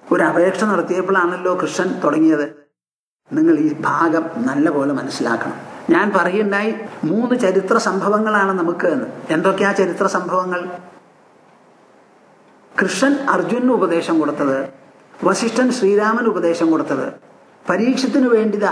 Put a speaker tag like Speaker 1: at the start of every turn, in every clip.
Speaker 1: ഒരു അപേക്ഷ നടത്തിയപ്പോഴാണല്ലോ കൃഷ്ണൻ തുടങ്ങിയത് നിങ്ങൾ ഈ ഭാഗം നല്ലപോലെ മനസ്സിലാക്കണം ഞാൻ പറയുണ്ടായി മൂന്ന് ചരിത്ര സംഭവങ്ങളാണ് നമുക്ക് എന്ന് എന്തൊക്കെയാ ചരിത്ര സംഭവങ്ങൾ കൃഷ്ണൻ അർജുനന് ഉപദേശം കൊടുത്തത് വസിഷ്ഠൻ ശ്രീരാമൻ ഉപദേശം കൊടുത്തത് പരീക്ഷത്തിന് വേണ്ടിതാ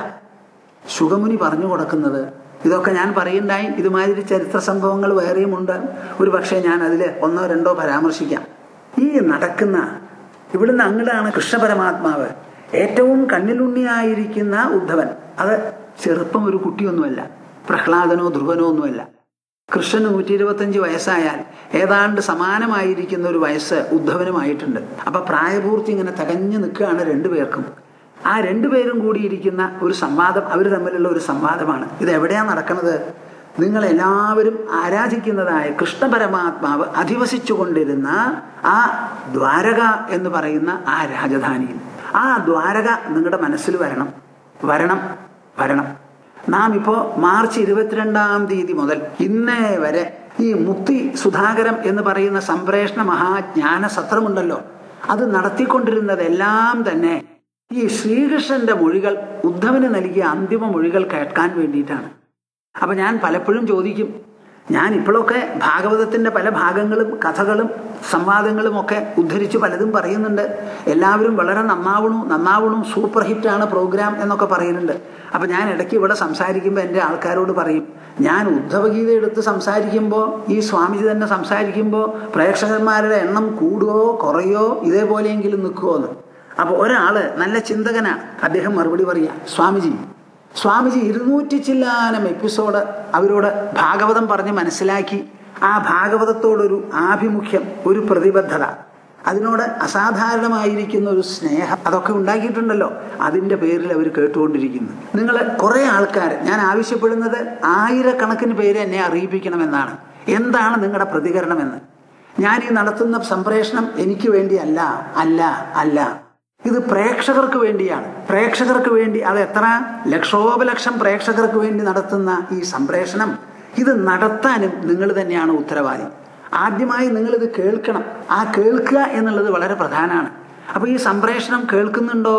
Speaker 1: സുഗമുനി പറഞ്ഞു കൊടുക്കുന്നത് ഇതൊക്കെ ഞാൻ പറയുണ്ടായി ഇതുമാതിരി ചരിത്ര സംഭവങ്ങൾ വേറെയുമുണ്ട് ഒരു പക്ഷേ ഞാൻ അതിൽ ഒന്നോ രണ്ടോ പരാമർശിക്കാം ഈ നടക്കുന്ന ഇവിടുന്ന് അങ്ങടാണ് കൃഷ്ണ പരമാത്മാവ് ഏറ്റവും കണ്ണിലുണ്ണിയായിരിക്കുന്ന ഉദ്ധവൻ അത് ചെറുപ്പം ഒരു കുട്ടിയൊന്നുമല്ല പ്രഹ്ലാദനോ ധ്രുവനോ ഒന്നുമല്ല കൃഷ്ണന് നൂറ്റി ഇരുപത്തഞ്ച് വയസ്സായാൽ ഏതാണ്ട് സമാനമായിരിക്കുന്ന ഒരു വയസ്സ് ഉദ്ധവനുമായിട്ടുണ്ട് അപ്പൊ പ്രായപൂർത്തി ഇങ്ങനെ തകഞ്ഞു നിൽക്കുകയാണ് രണ്ടുപേർക്കും ആ രണ്ടുപേരും കൂടിയിരിക്കുന്ന ഒരു സംവാദം അവർ തമ്മിലുള്ള ഒരു സംവാദമാണ് ഇത് എവിടെയാ നടക്കുന്നത് നിങ്ങൾ എല്ലാവരും ആരാധിക്കുന്നതായ കൃഷ്ണ പരമാത്മാവ് അധിവസിച്ചു കൊണ്ടിരുന്ന ആ ദ്വാരക എന്ന് പറയുന്ന ആ രാജധാനിയിൽ ആ ദ്വാരക നിങ്ങളുടെ മനസ്സിൽ വരണം വരണം വരണം നാം ഇപ്പോ മാർച്ച് ഇരുപത്തിരണ്ടാം തീയതി മുതൽ ഇന്നേ വരെ ഈ മുക്തി സുധാകരം എന്ന് പറയുന്ന സംപ്രേഷണ മഹാജ്ഞാന സത്രമുണ്ടല്ലോ അത് നടത്തിക്കൊണ്ടിരുന്നതെല്ലാം തന്നെ ഈ ശ്രീകൃഷ്ണന്റെ മൊഴികൾ ഉദ്ധവന് നൽകിയ അന്തിമ മൊഴികൾ കേൾക്കാൻ വേണ്ടിയിട്ടാണ് അപ്പൊ ഞാൻ പലപ്പോഴും ചോദിക്കും ഞാൻ ഇപ്പോഴൊക്കെ ഭാഗവതത്തിന്റെ പല ഭാഗങ്ങളും കഥകളും സംവാദങ്ങളും ഒക്കെ ഉദ്ധരിച്ച് പലതും പറയുന്നുണ്ട് എല്ലാവരും വളരെ നന്നാവണു നന്നാവണു സൂപ്പർ ഹിറ്റാണ് പ്രോഗ്രാം എന്നൊക്കെ പറയുന്നുണ്ട് അപ്പൊ ഞാൻ ഇടയ്ക്ക് ഇവിടെ സംസാരിക്കുമ്പോൾ എൻ്റെ ആൾക്കാരോട് പറയും ഞാൻ ഉദ്ധവഗീത എടുത്ത് സംസാരിക്കുമ്പോൾ ഈ സ്വാമിജി തന്നെ സംസാരിക്കുമ്പോൾ പ്രേക്ഷകന്മാരുടെ എണ്ണം കൂടുകയോ കുറയോ ഇതേപോലെയെങ്കിലും നിൽക്കുമോ എന്ന് അപ്പോൾ ഒരാള് നല്ല ചിന്തകനാണ് അദ്ദേഹം മറുപടി പറയാ സ്വാമിജി സ്വാമിജി ഇരുന്നൂറ്റി ചില്ലാനം എപ്പിസോഡ് അവരോട് ഭാഗവതം പറഞ്ഞ് മനസ്സിലാക്കി ആ ഭാഗവതത്തോടൊരു ആഭിമുഖ്യം ഒരു പ്രതിബദ്ധത അതിനോട് അസാധാരണമായിരിക്കുന്ന ഒരു സ്നേഹം അതൊക്കെ ഉണ്ടാക്കിയിട്ടുണ്ടല്ലോ അതിന്റെ പേരിൽ അവർ കേട്ടുകൊണ്ടിരിക്കുന്നു നിങ്ങൾ കുറെ ആൾക്കാർ ഞാൻ ആവശ്യപ്പെടുന്നത് ആയിരക്കണക്കിന് പേര് എന്നെ അറിയിപ്പിക്കണമെന്നാണ് എന്താണ് നിങ്ങളുടെ പ്രതികരണമെന്ന് ഞാൻ ഈ നടത്തുന്ന സംപ്രേഷണം എനിക്ക് വേണ്ടിയല്ല അല്ല അല്ല ഇത് പ്രേക്ഷകർക്ക് വേണ്ടിയാണ് പ്രേക്ഷകർക്ക് വേണ്ടി അത് എത്ര ലക്ഷോപലക്ഷം പ്രേക്ഷകർക്ക് വേണ്ടി നടത്തുന്ന ഈ സംപ്രേഷണം ഇത് നടത്താനും നിങ്ങൾ തന്നെയാണ് ഉത്തരവാദി ആദ്യമായി നിങ്ങൾ ഇത് കേൾക്കണം ആ കേൾക്കുക എന്നുള്ളത് വളരെ പ്രധാനമാണ് അപ്പൊ ഈ സംപ്രേഷണം കേൾക്കുന്നുണ്ടോ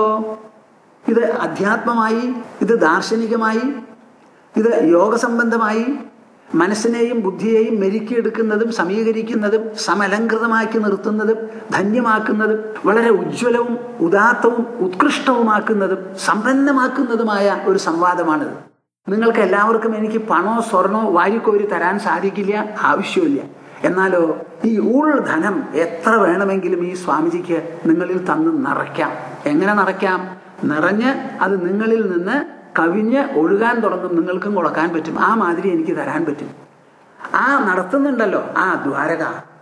Speaker 1: ഇത് അധ്യാത്മമായി ഇത് ദാർശനികമായി ഇത് യോഗസംബന്ധമായി മനസ്സിനെയും ബുദ്ധിയെയും മെരുക്കിയെടുക്കുന്നതും സമീകരിക്കുന്നതും സമലങ്കൃതമാക്കി നിർത്തുന്നതും ധന്യമാക്കുന്നതും വളരെ ഉജ്ജ്വലവും ഉദാത്തവും ഉത്കൃഷ്ടവുമാക്കുന്നതും സമ്പന്നമാക്കുന്നതുമായ ഒരു സംവാദമാണിത് നിങ്ങൾക്ക് എല്ലാവർക്കും എനിക്ക് പണോ സ്വർണോ വാരിക്കോരി തരാൻ സാധിക്കില്ല ആവശ്യമില്ല എന്നാലോ ഈ ഊൾ ധനം എത്ര വേണമെങ്കിലും ഈ സ്വാമിജിക്ക് നിങ്ങളിൽ തന്ന് നിറയ്ക്കാം എങ്ങനെ നിറയ്ക്കാം നിറഞ്ഞ് അത് നിങ്ങളിൽ നിന്ന് കവിഞ്ഞ് ഒഴുകാൻ തുടങ്ങും നിങ്ങൾക്കും കൊടുക്കാൻ പറ്റും ആ മാതിരി എനിക്ക് തരാൻ പറ്റും ആ നടത്തുന്നുണ്ടല്ലോ ആ ദ്വാരക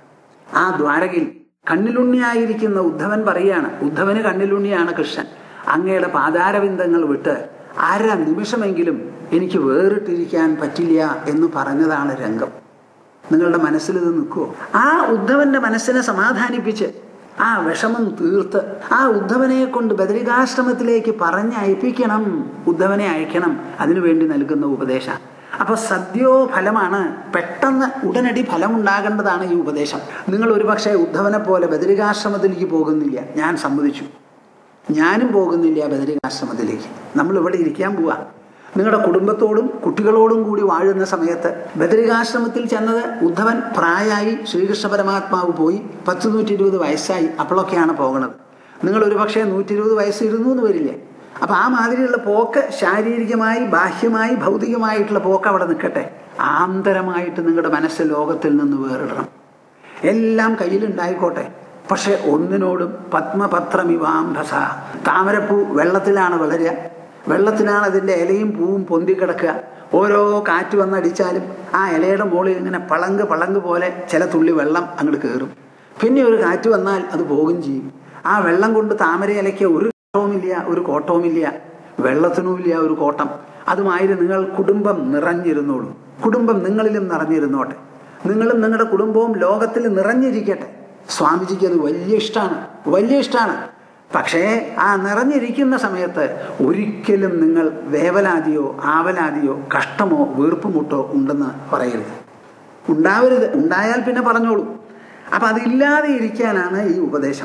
Speaker 1: ആ ദ്വാരകയിൽ കണ്ണിലുണ്ണിയായിരിക്കുന്ന ഉദ്ധവൻ പറയാണ് ഉദ്ധവന് കണ്ണിലുണ്ണിയാണ് കൃഷ്ണൻ അങ്ങയുടെ പാതാരവിന്ദങ്ങൾ വിട്ട് അര നിമിഷമെങ്കിലും എനിക്ക് വേറിട്ടിരിക്കാൻ പറ്റില്ല എന്ന് പറഞ്ഞതാണ് രംഗം നിങ്ങളുടെ മനസ്സിൽ ഇത് നിൽക്കുമോ ആ ഉദ്ധവന്റെ മനസ്സിനെ സമാധാനിപ്പിച്ച് ആ വിഷമം തീർത്ത് ആ ഉദ്ധവനെ കൊണ്ട് ബദരികാശ്രമത്തിലേക്ക് പറഞ്ഞയപ്പിക്കണം ഉദ്ധവനെ അയക്കണം അതിനുവേണ്ടി നൽകുന്ന ഉപദേശം അപ്പൊ സദ്യോ ഫലമാണ് പെട്ടെന്ന് ഉടനടി ഫലം ഉണ്ടാകേണ്ടതാണ് ഈ ഉപദേശം നിങ്ങൾ ഒരുപക്ഷെ ഉദ്ധവനെ പോലെ ബദരികാശ്രമത്തിലേക്ക് പോകുന്നില്ല ഞാൻ സമ്മതിച്ചു ഞാനും പോകുന്നില്ല ബദരികാശ്രമത്തിലേക്ക് നമ്മൾ ഇവിടെ ഇരിക്കാൻ പോവാ നിങ്ങളുടെ കുടുംബത്തോടും കുട്ടികളോടും കൂടി വാഴുന്ന സമയത്ത് ബദരികാശ്രമത്തിൽ ചെന്നത് ഉദ്ധവൻ പ്രായമായി ശ്രീകൃഷ്ണ പരമാത്മാവ് പോയി പത്ത് നൂറ്റി ഇരുപത് വയസ്സായി അപ്പോഴൊക്കെയാണ് പോകുന്നത് നിങ്ങൾ ഒരു പക്ഷേ നൂറ്റി ഇരുപത് വയസ്സ് ഇരുന്നു എന്ന് വരില്ലേ അപ്പൊ ആ മാതിരിയുള്ള പോക്ക് ശാരീരികമായി ബാഹ്യമായി ഭൗതികമായിട്ടുള്ള പോക്ക് അവിടെ നിൽക്കട്ടെ ആന്തരമായിട്ട് നിങ്ങളുടെ മനസ്സ് ലോകത്തിൽ നിന്ന് വേറിടണം എല്ലാം കയ്യിലുണ്ടായിക്കോട്ടെ പക്ഷെ ഒന്നിനോടും പത്മപത്രമിവാംഭസ താമരപ്പൂ വെള്ളത്തിലാണ് വളരുക വെള്ളത്തിലാണ് അതിൻ്റെ ഇലയും പൂവും പൊന്തിക്കിടക്കുക ഓരോ കാറ്റ് വന്നടിച്ചാലും ആ ഇലയുടെ മുകളിൽ ഇങ്ങനെ പളങ്ക് പളങ്ക് പോലെ ചില തുള്ളി വെള്ളം അങ്ങോട്ട് കയറും പിന്നെ ഒരു കാറ്റ് വന്നാൽ അത് പോകും ചെയ്യും ആ വെള്ളം കൊണ്ട് താമര ഇലയ്ക്ക് ഒരു കോട്ടവുമില്ല ഒരു കോട്ടവുമില്ല വെള്ളത്തിനുമില്ല ഒരു കോട്ടം അതുമാതിരി നിങ്ങൾ കുടുംബം നിറഞ്ഞിരുന്നോളൂ കുടുംബം നിങ്ങളിലും നിറഞ്ഞിരുന്നോട്ടെ നിങ്ങളും നിങ്ങളുടെ കുടുംബവും ലോകത്തിൽ നിറഞ്ഞിരിക്കട്ടെ സ്വാമിജിക്ക് അത് വലിയ ഇഷ്ടമാണ് വലിയ ഇഷ്ടമാണ് പക്ഷേ ആ നിറഞ്ഞിരിക്കുന്ന സമയത്ത് ഒരിക്കലും നിങ്ങൾ വേവലാതിയോ ആവലാതിയോ കഷ്ടമോ വീർപ്പുമുട്ടോ ഉണ്ടെന്ന് പറയരുത് ഉണ്ടാവരുത് ഉണ്ടായാൽ പിന്നെ പറഞ്ഞോളൂ അപ്പൊ അതില്ലാതെ ഇരിക്കാനാണ് ഈ ഉപദേശം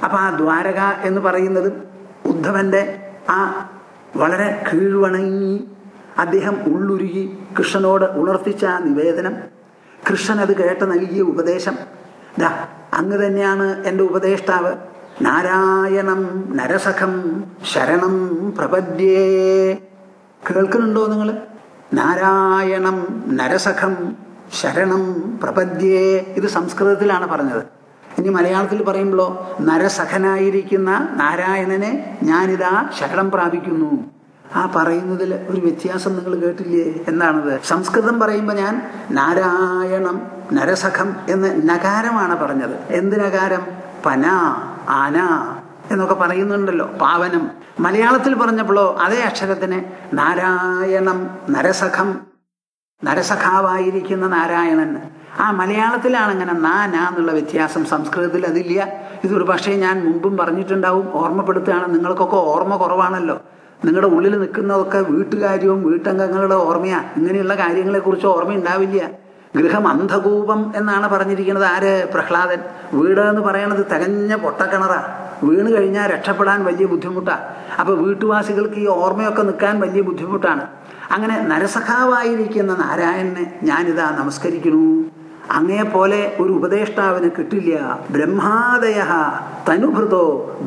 Speaker 1: അപ്പൊ ആ ദ്വാരക എന്ന് പറയുന്നത് ഉദ്ധവന്റെ ആ വളരെ കീഴ്വണങ്ങി അദ്ദേഹം ഉള്ളുരുകി കൃഷ്ണനോട് ഉണർത്തിച്ച ആ നിവേദനം കൃഷ്ണൻ അത് കേട്ട് നൽകിയ ഉപദേശം ദാ അങ്ങ് തന്നെയാണ് എൻ്റെ ഉപദേഷ്ടാവ് നാരായണം നരസഖം ശരണം പ്രപദ്യേ കേൾക്കുന്നുണ്ടോ നിങ്ങൾ നാരായണം നരസഖം ശരണം പ്രപദ്യേ ഇത് സംസ്കൃതത്തിലാണ് പറഞ്ഞത് ഇനി മലയാളത്തിൽ പറയുമ്പോഴോ നരസഖനായിരിക്കുന്ന നാരായണനെ ഞാനിതാ ശരണം പ്രാപിക്കുന്നു ആ പറയുന്നതിൽ ഒരു വ്യത്യാസം നിങ്ങൾ കേട്ടില്ലേ എന്താണത് സംസ്കൃതം പറയുമ്പോൾ ഞാൻ നാരായണം നരസഖം എന്ന് നകാരമാണ് പറഞ്ഞത് എന്ത് നകാരം പന ആന എന്നൊക്കെ പറയുന്നുണ്ടല്ലോ പാവനം മലയാളത്തിൽ പറഞ്ഞപ്പോഴോ അതേ അക്ഷരത്തിന് നാരായണം നരസഖം നരസഖാവായിരിക്കുന്ന നാരായണൻ ആ മലയാളത്തിലാണ് അങ്ങനെ നാ നാ എന്നുള്ള വ്യത്യാസം സംസ്കൃതത്തിൽ അതില്ല ഇതൊരു പക്ഷേ ഞാൻ മുമ്പും പറഞ്ഞിട്ടുണ്ടാവും ഓർമ്മപ്പെടുത്തുകയാണ് നിങ്ങൾക്കൊക്കെ ഓർമ്മ കുറവാണല്ലോ നിങ്ങളുടെ ഉള്ളിൽ നിൽക്കുന്നതൊക്കെ വീട്ടുകാര്യവും വീട്ടംഗങ്ങളുടെ ഓർമ്മയാ ഇങ്ങനെയുള്ള കാര്യങ്ങളെക്കുറിച്ച് ഓർമ്മ ഉണ്ടാവില്ല ഗൃഹം അന്ധകൂപം എന്നാണ് പറഞ്ഞിരിക്കുന്നത് ആര് പ്രഹ്ലാദൻ വീട് എന്ന് പറയണത് തികഞ്ഞ പൊട്ടക്കിണറാ വീണ് കഴിഞ്ഞാൽ രക്ഷപ്പെടാൻ വലിയ ബുദ്ധിമുട്ടാ അപ്പൊ വീട്ടുവാസികൾക്ക് ഈ ഓർമ്മയൊക്കെ നിൽക്കാൻ വലിയ ബുദ്ധിമുട്ടാണ് അങ്ങനെ നരസഖാവായിരിക്കുന്ന നാരായണനെ ഞാനിതാ നമസ്കരിക്കുന്നു അങ്ങയെപ്പോലെ ഒരു ഉപദേഷ്ടാവിന് കിട്ടില്ല ബ്രഹ്മാദയ തനുഭൃതോ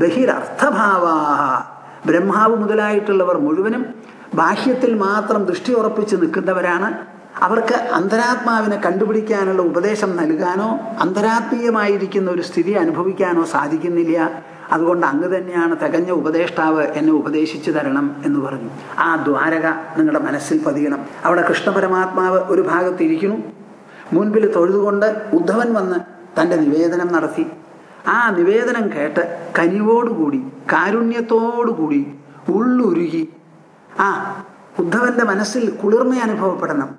Speaker 1: ബഹിരർത്ഥഭാവാഹ ബ്രഹ്മാവ് മുതലായിട്ടുള്ളവർ മുഴുവനും ബാഹ്യത്തിൽ മാത്രം ദൃഷ്ടി ഉറപ്പിച്ച് നിൽക്കുന്നവരാണ് അവർക്ക് അന്തരാത്മാവിനെ കണ്ടുപിടിക്കാനുള്ള ഉപദേശം നൽകാനോ അന്തരാത്മീയമായിരിക്കുന്ന ഒരു സ്ഥിതി അനുഭവിക്കാനോ സാധിക്കുന്നില്ല അതുകൊണ്ട് അങ്ങ് തന്നെയാണ് തികഞ്ഞ ഉപദേഷ്ടാവ് എന്നെ ഉപദേശിച്ചു തരണം എന്ന് പറഞ്ഞു ആ ദ്വാരക നിങ്ങളുടെ മനസ്സിൽ പതിയണം അവിടെ കൃഷ്ണ പരമാത്മാവ് ഒരു ഭാഗത്ത് ഇരിക്കുന്നു മുൻപിൽ തൊഴുതുകൊണ്ട് ഉദ്ധവൻ വന്ന് തൻ്റെ നിവേദനം നടത്തി ആ നിവേദനം കേട്ട് കനിവോടുകൂടി കാരുണ്യത്തോടുകൂടി ഉള്ളുരുകി ആ ഉദ്ധവന്റെ മനസ്സിൽ കുളിർമ അനുഭവപ്പെടണം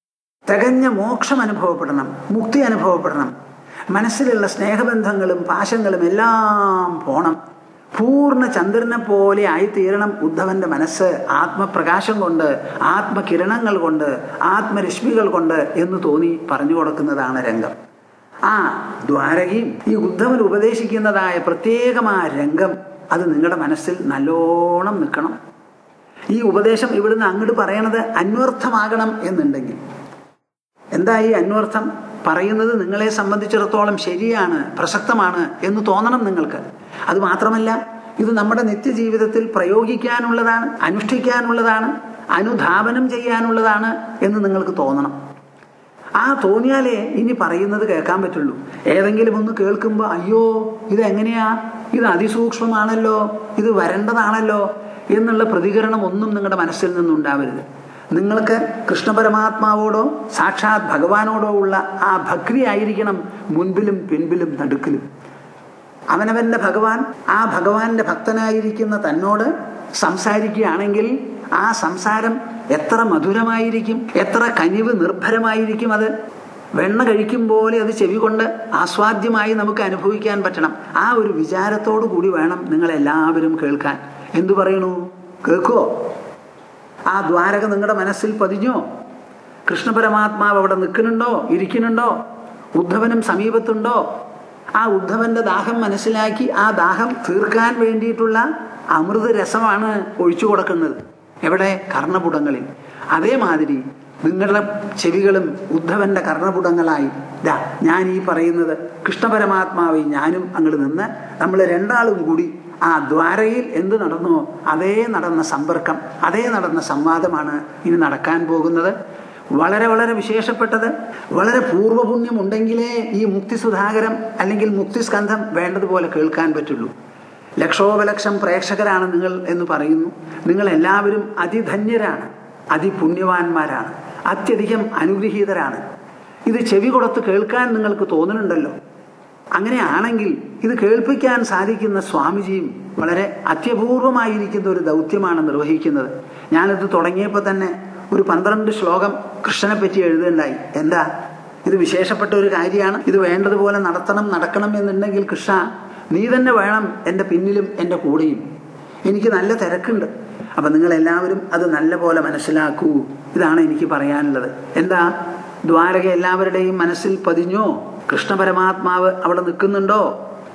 Speaker 1: തികഞ്ഞ മോക്ഷം അനുഭവപ്പെടണം മുക്തി അനുഭവപ്പെടണം മനസ്സിലുള്ള സ്നേഹബന്ധങ്ങളും പാശങ്ങളും എല്ലാം പോണം പൂർണ്ണ ചന്ദ്രനെ പോലെ ആയിത്തീരണം ഉദ്ധവന്റെ മനസ്സ് ആത്മപ്രകാശം കൊണ്ട് ആത്മകിരണങ്ങൾ കൊണ്ട് ആത്മരശ്മികൾ കൊണ്ട് എന്ന് തോന്നി പറഞ്ഞു കൊടുക്കുന്നതാണ് രംഗം ആ ദ്വാരകയും ഈ ഉദ്ധവൻ ഉപദേശിക്കുന്നതായ പ്രത്യേകമായ രംഗം അത് നിങ്ങളുടെ മനസ്സിൽ നല്ലോണം നിൽക്കണം ഈ ഉപദേശം ഇവിടുന്ന് അങ്ങോട്ട് പറയണത് അന്വർത്ഥമാകണം എന്നുണ്ടെങ്കിൽ എന്താ ഈ അന്വർത്ഥം പറയുന്നത് നിങ്ങളെ സംബന്ധിച്ചിടത്തോളം ശരിയാണ് പ്രസക്തമാണ് എന്ന് തോന്നണം നിങ്ങൾക്ക് അത് മാത്രമല്ല ഇത് നമ്മുടെ നിത്യജീവിതത്തിൽ പ്രയോഗിക്കാനുള്ളതാണ് അനുഷ്ഠിക്കാനുള്ളതാണ് അനുധാപനം ചെയ്യാനുള്ളതാണ് എന്ന് നിങ്ങൾക്ക് തോന്നണം ആ തോന്നിയാലേ ഇനി പറയുന്നത് കേൾക്കാൻ പറ്റുള്ളൂ ഏതെങ്കിലും ഒന്ന് കേൾക്കുമ്പോൾ അയ്യോ ഇത് എങ്ങനെയാ ഇത് അതിസൂക്ഷ്മമാണല്ലോ ഇത് വരേണ്ടതാണല്ലോ എന്നുള്ള പ്രതികരണം ഒന്നും നിങ്ങളുടെ മനസ്സിൽ നിന്നുണ്ടാവരുത് നിങ്ങൾക്ക് കൃഷ്ണപരമാത്മാവോടോ സാക്ഷാത് ഭഗവാനോടോ ഉള്ള ആ ഭക്തി ആയിരിക്കണം മുൻപിലും പിൻപിലും നടുക്കിലും അവനവന്റെ ഭഗവാൻ ആ ഭഗവാന്റെ ഭക്തനായിരിക്കുന്ന തന്നോട് സംസാരിക്കുകയാണെങ്കിൽ ആ സംസാരം എത്ര മധുരമായിരിക്കും എത്ര കനിവ് നിർഭരമായിരിക്കും അത് വെണ്ണ കഴിക്കും പോലെ അത് ചെവി കൊണ്ട് ആസ്വാദ്യമായി നമുക്ക് അനുഭവിക്കാൻ പറ്റണം ആ ഒരു വിചാരത്തോടു കൂടി വേണം നിങ്ങൾ എല്ലാവരും കേൾക്കാൻ എന്തു പറയണു കേൾക്കുവോ ആ ദ്വാരക നിങ്ങളുടെ മനസ്സിൽ പതിഞ്ഞോ കൃഷ്ണപരമാത്മാവ് അവിടെ നിൽക്കുന്നുണ്ടോ ഇരിക്കുന്നുണ്ടോ ഉദ്ധവനും സമീപത്തുണ്ടോ ആ ഉദ്ധവന്റെ ദാഹം മനസ്സിലാക്കി ആ ദാഹം തീർക്കാൻ വേണ്ടിയിട്ടുള്ള അമൃത രസമാണ് ഒഴിച്ചു കൊടുക്കുന്നത് എവിടെ കർണപുടങ്ങളിൽ അതേമാതിരി നിങ്ങളുടെ ചെവികളും ഉദ്ധവന്റെ കർണപുടങ്ങളായി ദാ ഞാൻ ഈ പറയുന്നത് കൃഷ്ണപരമാത്മാവ് ഞാനും അങ്ങോട്ട് നിന്ന് നമ്മൾ രണ്ടാളും കൂടി ആ ദ്വാരയിൽ എന്ത് നടന്നോ അതേ നടന്ന സമ്പർക്കം അതേ നടന്ന സംവാദമാണ് ഇനി നടക്കാൻ പോകുന്നത് വളരെ വളരെ വിശേഷപ്പെട്ടത് വളരെ പൂർവ്വപുണ്യം ഉണ്ടെങ്കിലേ ഈ മുക്തി സുധാകരം അല്ലെങ്കിൽ മുക്തിസ്കന്ധം വേണ്ടതുപോലെ കേൾക്കാൻ പറ്റുള്ളൂ ലക്ഷോപലക്ഷം പ്രേക്ഷകരാണ് നിങ്ങൾ എന്ന് പറയുന്നു നിങ്ങൾ എല്ലാവരും അതിധന്യരാണ് അതിപുണ്യവാന്മാരാണ് അത്യധികം അനുഗ്രഹീതരാണ് ഇത് ചെവി കൊടുത്ത് കേൾക്കാൻ നിങ്ങൾക്ക് തോന്നുന്നുണ്ടല്ലോ അങ്ങനെയാണെങ്കിൽ ഇത് കേൾപ്പിക്കാൻ സാധിക്കുന്ന സ്വാമിജിയും വളരെ അത്യപൂർവമായിരിക്കുന്ന ഒരു ദൗത്യമാണ് നിർവഹിക്കുന്നത് ഞാനിത് തുടങ്ങിയപ്പോൾ തന്നെ ഒരു പന്ത്രണ്ട് ശ്ലോകം കൃഷ്ണനെ പറ്റി എഴുതുണ്ടായി എന്താ ഇത് വിശേഷപ്പെട്ട ഒരു കാര്യമാണ് ഇത് വേണ്ടതുപോലെ നടത്തണം നടക്കണം എന്നുണ്ടെങ്കിൽ കൃഷ്ണ നീ തന്നെ വേണം എൻ്റെ പിന്നിലും എൻ്റെ കൂടെയും എനിക്ക് നല്ല തിരക്കുണ്ട് അപ്പം നിങ്ങൾ എല്ലാവരും അത് നല്ല പോലെ മനസ്സിലാക്കൂ ഇതാണ് എനിക്ക് പറയാനുള്ളത് എന്താ ദ്വാരക എല്ലാവരുടെയും മനസ്സിൽ പതിഞ്ഞോ കൃഷ്ണ പരമാത്മാവ് അവിടെ നിൽക്കുന്നുണ്ടോ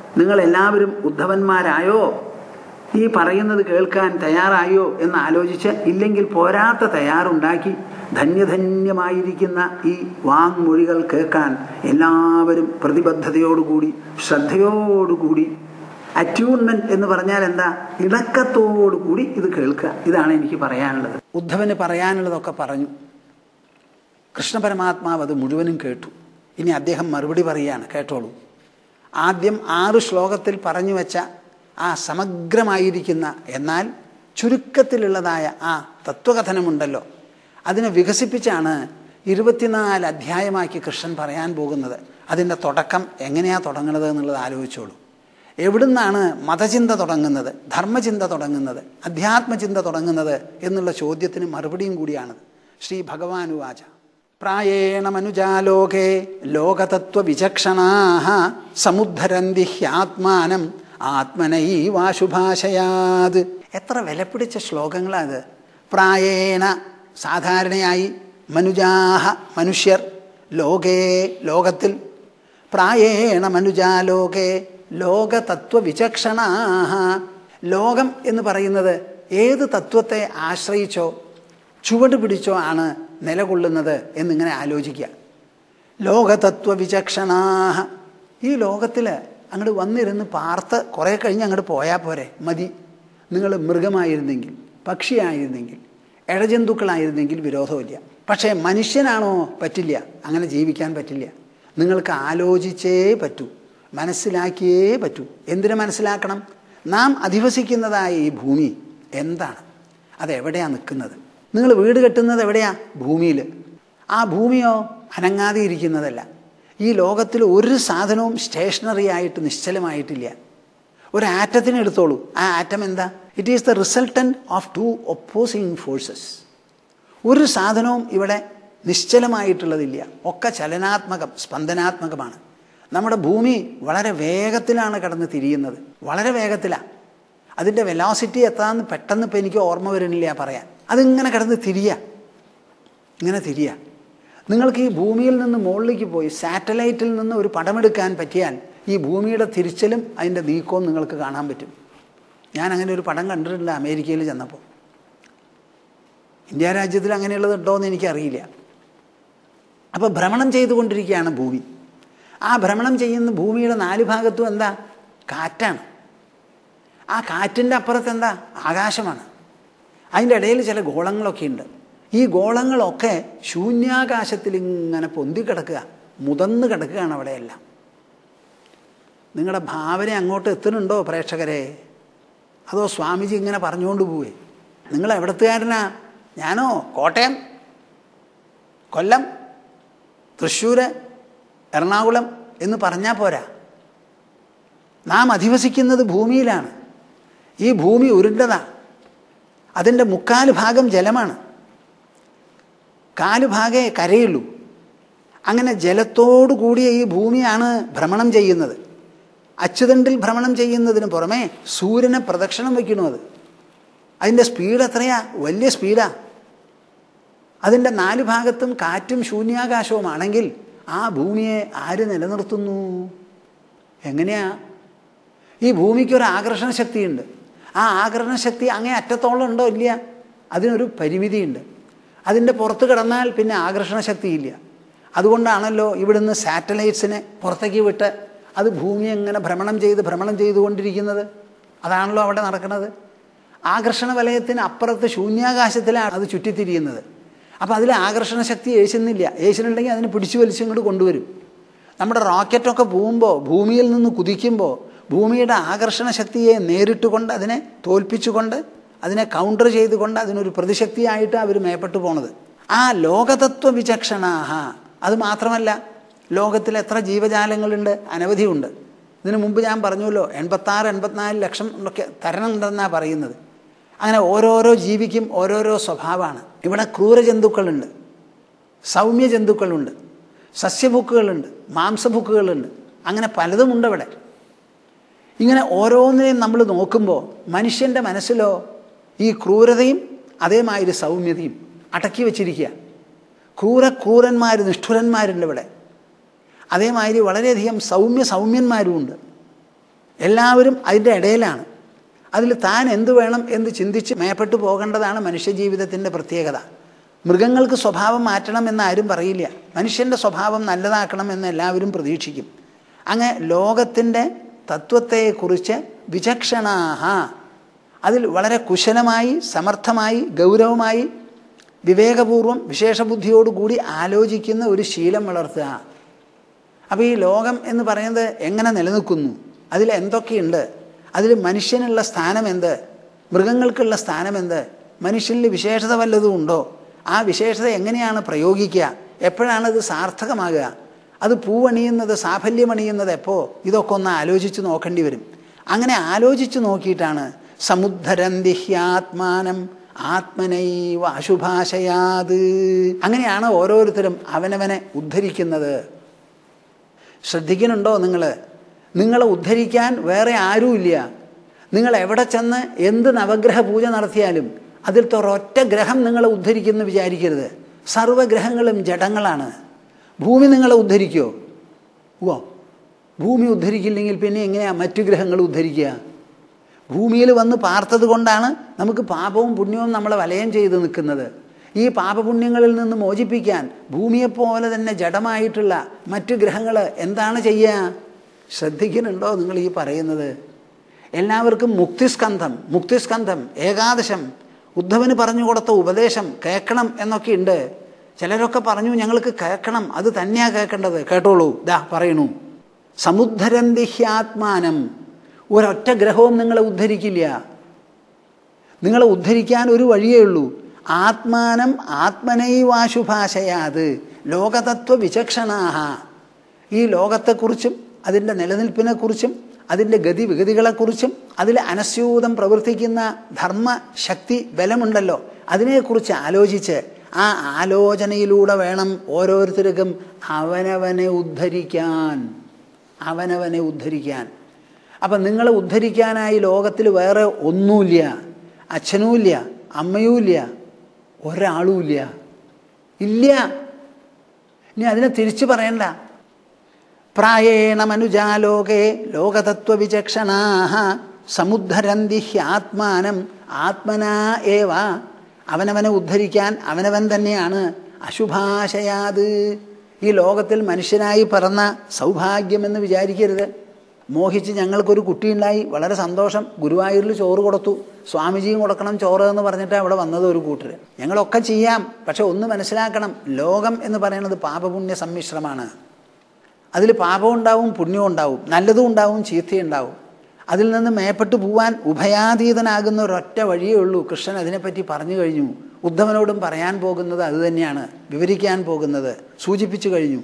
Speaker 1: നിങ്ങൾ എല്ലാവരും ഉദ്ധവന്മാരായോ ഈ പറയുന്നത് കേൾക്കാൻ തയ്യാറായോ എന്ന് ആലോചിച്ച് ഇല്ലെങ്കിൽ പോരാത്ത തയ്യാറുണ്ടാക്കി ധന്യധന്യമായിരിക്കുന്ന ഈ വാങ്മൊഴികൾ കേൾക്കാൻ എല്ലാവരും പ്രതിബദ്ധതയോടുകൂടി ശ്രദ്ധയോടുകൂടി അറ്റ്യൂൺമെന്റ് എന്ന് പറഞ്ഞാൽ എന്താ ഇണക്കത്തോടുകൂടി ഇത് കേൾക്കുക ഇതാണ് എനിക്ക് പറയാനുള്ളത് ഉദ്ധവന് പറയാനുള്ളതൊക്കെ പറഞ്ഞു കൃഷ്ണ പരമാത്മാവ് അത് മുഴുവനും കേട്ടു ഇനി അദ്ദേഹം മറുപടി പറയുകയാണ് കേട്ടോളൂ ആദ്യം ആറ് ശ്ലോകത്തിൽ പറഞ്ഞു വെച്ച ആ സമഗ്രമായിരിക്കുന്ന എന്നാൽ ചുരുക്കത്തിലുള്ളതായ ആ തത്വകഥനമുണ്ടല്ലോ അതിനെ വികസിപ്പിച്ചാണ് ഇരുപത്തിനാല് അധ്യായമാക്കി കൃഷ്ണൻ പറയാൻ പോകുന്നത് അതിൻ്റെ തുടക്കം എങ്ങനെയാണ് തുടങ്ങുന്നത് എന്നുള്ളത് ആലോചിച്ചോളൂ എവിടുന്നാണ് മതചിന്ത തുടങ്ങുന്നത് ധർമ്മചിന്ത തുടങ്ങുന്നത് അധ്യാത്മചിന്ത തുടങ്ങുന്നത് എന്നുള്ള ചോദ്യത്തിന് മറുപടിയും കൂടിയാണ് ശ്രീ ഭഗവാനുവാച പ്രായേണ മനുജാലോകേ ലോകതത്വവിചക്ഷണാ സമുദ്ധരന്തി ഹ്യാത്മാനം ആത്മനൈവാശുഭാഷയാത് എത്ര വിലപിടിച്ച ശ്ലോകങ്ങളാത് പ്രായേണ സാധാരണയായി മനുജാഹ മനുഷ്യർ ലോകേ ലോകത്തിൽ പ്രായേണ മനുജാലോകേ ലോകതത്വവിചക്ഷണാ ലോകം എന്ന് പറയുന്നത് ഏത് തത്വത്തെ ആശ്രയിച്ചോ ചുവട് പിടിച്ചോ ആണ് നിലകൊള്ളുന്നത് എന്നിങ്ങനെ ആലോചിക്കുക ലോകതത്വ വിചക്ഷണാഹ ഈ ലോകത്തിൽ അങ്ങോട്ട് വന്നിരുന്ന് പാർത്ത് കുറേ കഴിഞ്ഞ് അങ്ങോട്ട് പോയാൽ പോരെ മതി നിങ്ങൾ മൃഗമായിരുന്നെങ്കിൽ പക്ഷിയായിരുന്നെങ്കിൽ ഇഴജന്തുക്കളായിരുന്നെങ്കിൽ വിരോധമില്ല പക്ഷേ മനുഷ്യനാണോ പറ്റില്ല അങ്ങനെ ജീവിക്കാൻ പറ്റില്ല നിങ്ങൾക്ക് ആലോചിച്ചേ പറ്റൂ മനസ്സിലാക്കിയേ പറ്റൂ എന്തിനു മനസ്സിലാക്കണം നാം അധിവസിക്കുന്നതായ ഈ ഭൂമി എന്താണ് അതെവിടെയാണ് നിൽക്കുന്നത് നിങ്ങൾ വീട് കെട്ടുന്നത് എവിടെയാ ഭൂമിയിൽ ആ ഭൂമിയോ അനങ്ങാതെ ഇരിക്കുന്നതല്ല ഈ ലോകത്തിൽ ഒരു സാധനവും സ്റ്റേഷനറി ആയിട്ട് നിശ്ചലമായിട്ടില്ല ഒരു ആറ്റത്തിന് എടുത്തോളൂ ആ ആറ്റം എന്താ it is the resultant of two opposing forces ഒരു സാധനവും ഇവിടെ നിശ്ചലമായിട്ടുള്ളതില്ല ഒക്കെ ചലനാത്മകം സ്പന്ദനാത്മകമാണ് നമ്മുടെ ഭൂമി വളരെ വേഗത്തിലാണ് കടന്ന് തിരിയുന്നത് വളരെ വേഗത്തിലാണ് അതിൻ്റെ വെലോസിറ്റി എത്താന്ന് പെട്ടെന്ന് ഇപ്പം എനിക്ക് ഓർമ്മ വരുന്നില്ല പറയാൻ അതിങ്ങനെ കിടന്ന് തിരിയ ഇങ്ങനെ തിരിയ നിങ്ങൾക്ക് ഈ ഭൂമിയിൽ നിന്ന് മുകളിലേക്ക് പോയി സാറ്റലൈറ്റിൽ നിന്ന് ഒരു പടമെടുക്കാൻ പറ്റിയാൽ ഈ ഭൂമിയുടെ തിരിച്ചലും അതിൻ്റെ നീക്കവും നിങ്ങൾക്ക് കാണാൻ പറ്റും ഞാൻ അങ്ങനെ ഒരു പടം കണ്ടിട്ടില്ല അമേരിക്കയിൽ ചെന്നപ്പോൾ ഇന്ത്യ രാജ്യത്തിൽ അങ്ങനെയുള്ളത് ഉണ്ടോ എന്ന് എനിക്കറിയില്ല അപ്പോൾ ഭ്രമണം ചെയ്തുകൊണ്ടിരിക്കുകയാണ് ഭൂമി ആ ഭ്രമണം ചെയ്യുന്ന ഭൂമിയുടെ നാല് ഭാഗത്തും എന്താ കാറ്റാണ് ആ കാറ്റിൻ്റെ അപ്പുറത്ത് എന്താ ആകാശമാണ് അതിൻ്റെ ഇടയിൽ ചില ഗോളങ്ങളൊക്കെ ഉണ്ട് ഈ ഗോളങ്ങളൊക്കെ ശൂന്യാകാശത്തിൽ ഇങ്ങനെ പൊന്തി കിടക്കുക മുതന്ന് കിടക്കുകയാണ് അവിടെയെല്ലാം നിങ്ങളുടെ ഭാവന അങ്ങോട്ട് എത്തുന്നുണ്ടോ പ്രേക്ഷകരെ അതോ സ്വാമിജി ഇങ്ങനെ പറഞ്ഞുകൊണ്ട് പോവേ നിങ്ങൾ എവിടത്തുകാരനാ ഞാനോ കോട്ടയം കൊല്ലം തൃശ്ശൂർ എറണാകുളം എന്ന് പറഞ്ഞാൽ പോരാ നാം അധിവസിക്കുന്നത് ഭൂമിയിലാണ് ഈ ഭൂമി ഉരുണ്ടതാ അതിൻ്റെ മുക്കാല് ഭാഗം ജലമാണ് കാല് ഭാഗേ കരയുള്ളൂ അങ്ങനെ ജലത്തോടു കൂടിയ ഈ ഭൂമിയാണ് ഭ്രമണം ചെയ്യുന്നത് അച്ചുതണ്ടിൽ ഭ്രമണം ചെയ്യുന്നതിന് പുറമെ സൂര്യനെ പ്രദക്ഷിണം വയ്ക്കണു അത് അതിൻ്റെ സ്പീഡ് എത്രയാ വലിയ സ്പീഡാ അതിൻ്റെ നാല് ഭാഗത്തും കാറ്റും ശൂന്യാകാശവുമാണെങ്കിൽ ആ ഭൂമിയെ ആര് നിലനിർത്തുന്നു എങ്ങനെയാ ഈ ഭൂമിക്ക് ഒരു ആകർഷണ ശക്തിയുണ്ട് ആ ആകർഷണ ശക്തി അങ്ങേ അറ്റത്തോളം ഉണ്ടോ ഇല്ല അതിനൊരു പരിമിതിയുണ്ട് അതിൻ്റെ പുറത്ത് കിടന്നാൽ പിന്നെ ആകർഷണ ശക്തിയില്ല അതുകൊണ്ടാണല്ലോ ഇവിടുന്ന് സാറ്റലൈറ്റ്സിനെ പുറത്തേക്ക് വിട്ട് അത് ഭൂമി എങ്ങനെ ഭ്രമണം ചെയ്ത് ഭ്രമണം ചെയ്തുകൊണ്ടിരിക്കുന്നത് അതാണല്ലോ അവിടെ നടക്കുന്നത് ആകർഷണ വലയത്തിന് അപ്പുറത്ത് ശൂന്യാകാശത്തിലാണ് അത് ചുറ്റിത്തിരിയുന്നത് അപ്പോൾ അതിൽ ആകർഷണ ശക്തി ഏശുന്നില്ല ഏശുന്നുണ്ടെങ്കിൽ അതിനെ പിടിച്ചു വലിച്ചിങ്ങോട്ട് കൊണ്ടുവരും നമ്മുടെ റോക്കറ്റൊക്കെ പോകുമ്പോൾ ഭൂമിയിൽ നിന്ന് കുതിക്കുമ്പോൾ ഭൂമിയുടെ ആകർഷണ ശക്തിയെ നേരിട്ട് കൊണ്ട് അതിനെ തോൽപ്പിച്ചുകൊണ്ട് അതിനെ കൗണ്ടർ ചെയ്തുകൊണ്ട് അതിനൊരു പ്രതിശക്തിയായിട്ട് അവർ മേപ്പെട്ടു പോണത് ആ ലോകതത്വ വിചക്ഷണാഹ അത് മാത്രമല്ല ലോകത്തിൽ എത്ര ജീവജാലങ്ങളുണ്ട് അനവധിയുണ്ട് ഇതിനു മുമ്പ് ഞാൻ പറഞ്ഞല്ലോ എൺപത്താറ് എൺപത്തിനാല് ലക്ഷം ഒക്കെ തരണമുണ്ടെന്നാണ് പറയുന്നത് അങ്ങനെ ഓരോരോ ജീവിക്കും ഓരോരോ സ്വഭാവമാണ് ഇവിടെ ക്രൂരജന്തുക്കളുണ്ട് സൗമ്യ ജന്തുക്കളുണ്ട് സസ്യഭുക്കുകളുണ്ട് മാംസഭുക്കുകളുണ്ട് അങ്ങനെ പലതുമുണ്ട് ഇവിടെ ഇങ്ങനെ ഓരോന്നിനെയും നമ്മൾ നോക്കുമ്പോൾ മനുഷ്യൻ്റെ മനസ്സിലോ ഈ ക്രൂരതയും അതേമാതിരി സൗമ്യതയും അടക്കി വച്ചിരിക്കുക ക്രൂര ക്രൂരന്മാർ നിഷ്ഠുരന്മാരുണ്ട് ഇവിടെ അതേമാതിരി വളരെയധികം സൗമ്യ സൗമ്യന്മാരുമുണ്ട് എല്ലാവരും അതിൻ്റെ ഇടയിലാണ് അതിൽ താൻ എന്ത് വേണം എന്ന് ചിന്തിച്ച് മേപ്പെട്ടു പോകേണ്ടതാണ് മനുഷ്യജീവിതത്തിൻ്റെ പ്രത്യേകത മൃഗങ്ങൾക്ക് സ്വഭാവം മാറ്റണം എന്ന് ആരും പറയില്ല മനുഷ്യൻ്റെ സ്വഭാവം നല്ലതാക്കണം എന്ന് എല്ലാവരും പ്രതീക്ഷിക്കും അങ്ങ് ലോകത്തിൻ്റെ തത്വത്തെക്കുറിച്ച് വിചക്ഷണാഹ അതിൽ വളരെ കുശലമായി സമർത്ഥമായി ഗൗരവമായി വിവേകപൂർവം വിശേഷബുദ്ധിയോടുകൂടി ആലോചിക്കുന്ന ഒരു ശീലം വളർത്തുക അപ്പോൾ ഈ ലോകം എന്ന് പറയുന്നത് എങ്ങനെ നിലനിൽക്കുന്നു അതിൽ എന്തൊക്കെയുണ്ട് അതിൽ മനുഷ്യനുള്ള സ്ഥാനം എന്ത് മൃഗങ്ങൾക്കുള്ള സ്ഥാനം എന്ത് മനുഷ്യനിൽ വിശേഷത വല്ലതും ഉണ്ടോ ആ വിശേഷത എങ്ങനെയാണ് പ്രയോഗിക്കുക എപ്പോഴാണത് സാർത്ഥകമാകുക അത് പൂവണിയുന്നത് സാഫല്യമണിയുന്നത് എപ്പോൾ ഇതൊക്കെ ഒന്ന് ആലോചിച്ച് നോക്കേണ്ടി വരും അങ്ങനെ ആലോചിച്ച് നോക്കിയിട്ടാണ് സമുദ്ധരന്തിഹ്യാത്മാനം ആത്മനൈവ അശുഭാശയാത് അങ്ങനെയാണ് ഓരോരുത്തരും അവനവനെ ഉദ്ധരിക്കുന്നത് ശ്രദ്ധിക്കുന്നുണ്ടോ നിങ്ങൾ നിങ്ങളെ ഉദ്ധരിക്കാൻ വേറെ ആരുമില്ല നിങ്ങൾ എവിടെ ചെന്ന് എന്ത് നവഗ്രഹ പൂജ നടത്തിയാലും അതിലത്തെ ഒരൊറ്റ ഗ്രഹം നിങ്ങളെ ഉദ്ധരിക്കുമെന്ന് വിചാരിക്കരുത് സർവഗ്രഹങ്ങളും ജഡങ്ങളാണ് ഭൂമി നിങ്ങളെ ഉദ്ധരിക്കുമോ ഓ ഭൂമി ഉദ്ധരിക്കില്ലെങ്കിൽ പിന്നെ എങ്ങനെയാ മറ്റു ഗ്രഹങ്ങൾ ഉദ്ധരിക്കുക ഭൂമിയിൽ വന്ന് പാർത്തത് കൊണ്ടാണ് നമുക്ക് പാപവും പുണ്യവും നമ്മളെ വലയം ചെയ്ത് നിൽക്കുന്നത് ഈ പാപപുണ്യങ്ങളിൽ നിന്ന് മോചിപ്പിക്കാൻ ഭൂമിയെപ്പോലെ തന്നെ ജഡമായിട്ടുള്ള മറ്റു ഗ്രഹങ്ങൾ എന്താണ് ചെയ്യുക ശ്രദ്ധിക്കുന്നുണ്ടോ നിങ്ങൾ ഈ പറയുന്നത് എല്ലാവർക്കും മുക്തിസ്കന്ധം മുക്തിസ്കന്ധം ഏകാദശം ഉദ്ധവന് പറഞ്ഞു കൊടുത്ത ഉപദേശം കേൾക്കണം എന്നൊക്കെ ഉണ്ട് ചിലരൊക്കെ പറഞ്ഞു ഞങ്ങൾക്ക് കേൾക്കണം അത് തന്നെയാ കേൾക്കേണ്ടത് കേട്ടോളൂ ദാ പറയണു സമുദ്ധരന്തിഹ്യാത്മാനം ഒരൊറ്റ ഗ്രഹവും നിങ്ങളെ ഉദ്ധരിക്കില്ല നിങ്ങളെ ഉദ്ധരിക്കാൻ ഒരു വഴിയേ ഉള്ളൂ ആത്മാനം ആത്മനൈവാശുഭാഷയാത് ലോകതത്വ വിചക്ഷണാഹ ഈ ലോകത്തെക്കുറിച്ചും അതിൻ്റെ നിലനിൽപ്പിനെക്കുറിച്ചും അതിൻ്റെ ഗതിവിഗതികളെക്കുറിച്ചും അതിൽ അനസ്യൂതം പ്രവർത്തിക്കുന്ന ധർമ്മ ശക്തി ബലമുണ്ടല്ലോ അതിനെക്കുറിച്ച് ആലോചിച്ച് ആ ആലോചനയിലൂടെ വേണം ഓരോരുത്തർക്കും അവനവനെ ഉദ്ധരിക്കാൻ അവനവനെ ഉദ്ധരിക്കാൻ അപ്പം നിങ്ങളെ ഉദ്ധരിക്കാനായി ലോകത്തിൽ വേറെ ഒന്നുമില്ല അച്ഛനുമില്ല അമ്മയുമില്ല ഒരാളുമില്ല ഇല്ല ഇനി അതിനെ തിരിച്ചു പറയണ്ട പ്രായേണ മനുജാലോകേ ലോകതത്വവിചക്ഷണാ സമുദ്ധരന്തി ഹ്യാത്മാനം ആത്മനാ ഏവ അവനവനെ ഉദ്ധരിക്കാൻ അവനവൻ തന്നെയാണ് അശുഭാശയാത് ഈ ലോകത്തിൽ മനുഷ്യനായി പിറന്ന സൗഭാഗ്യമെന്ന് വിചാരിക്കരുത് മോഹിച്ച് ഞങ്ങൾക്കൊരു കുട്ടിയുണ്ടായി വളരെ സന്തോഷം ഗുരുവായൂരിൽ ചോറ് കൊടുത്തു സ്വാമിജിയും കൊടുക്കണം ചോറ് എന്ന് പറഞ്ഞിട്ട് അവിടെ വന്നത് ഒരു കൂട്ടർ ഞങ്ങളൊക്കെ ചെയ്യാം പക്ഷെ ഒന്ന് മനസ്സിലാക്കണം ലോകം എന്ന് പറയുന്നത് പാപപുണ്യ സമ്മിശ്രമാണ് അതിൽ പാപം ഉണ്ടാവും പുണ്യവും ഉണ്ടാവും നല്ലതും ഉണ്ടാവും ചീത്തയും ഉണ്ടാവും അതിൽ നിന്ന് മേപ്പെട്ട് പോവാൻ ഉഭയാതീതനാകുന്ന ഒരൊറ്റ വഴിയേ ഉള്ളൂ കൃഷ്ണൻ അതിനെപ്പറ്റി പറഞ്ഞു കഴിഞ്ഞു ഉദ്ധവനോടും പറയാൻ പോകുന്നത് അതുതന്നെയാണ് വിവരിക്കാൻ പോകുന്നത് സൂചിപ്പിച്ചു കഴിഞ്ഞു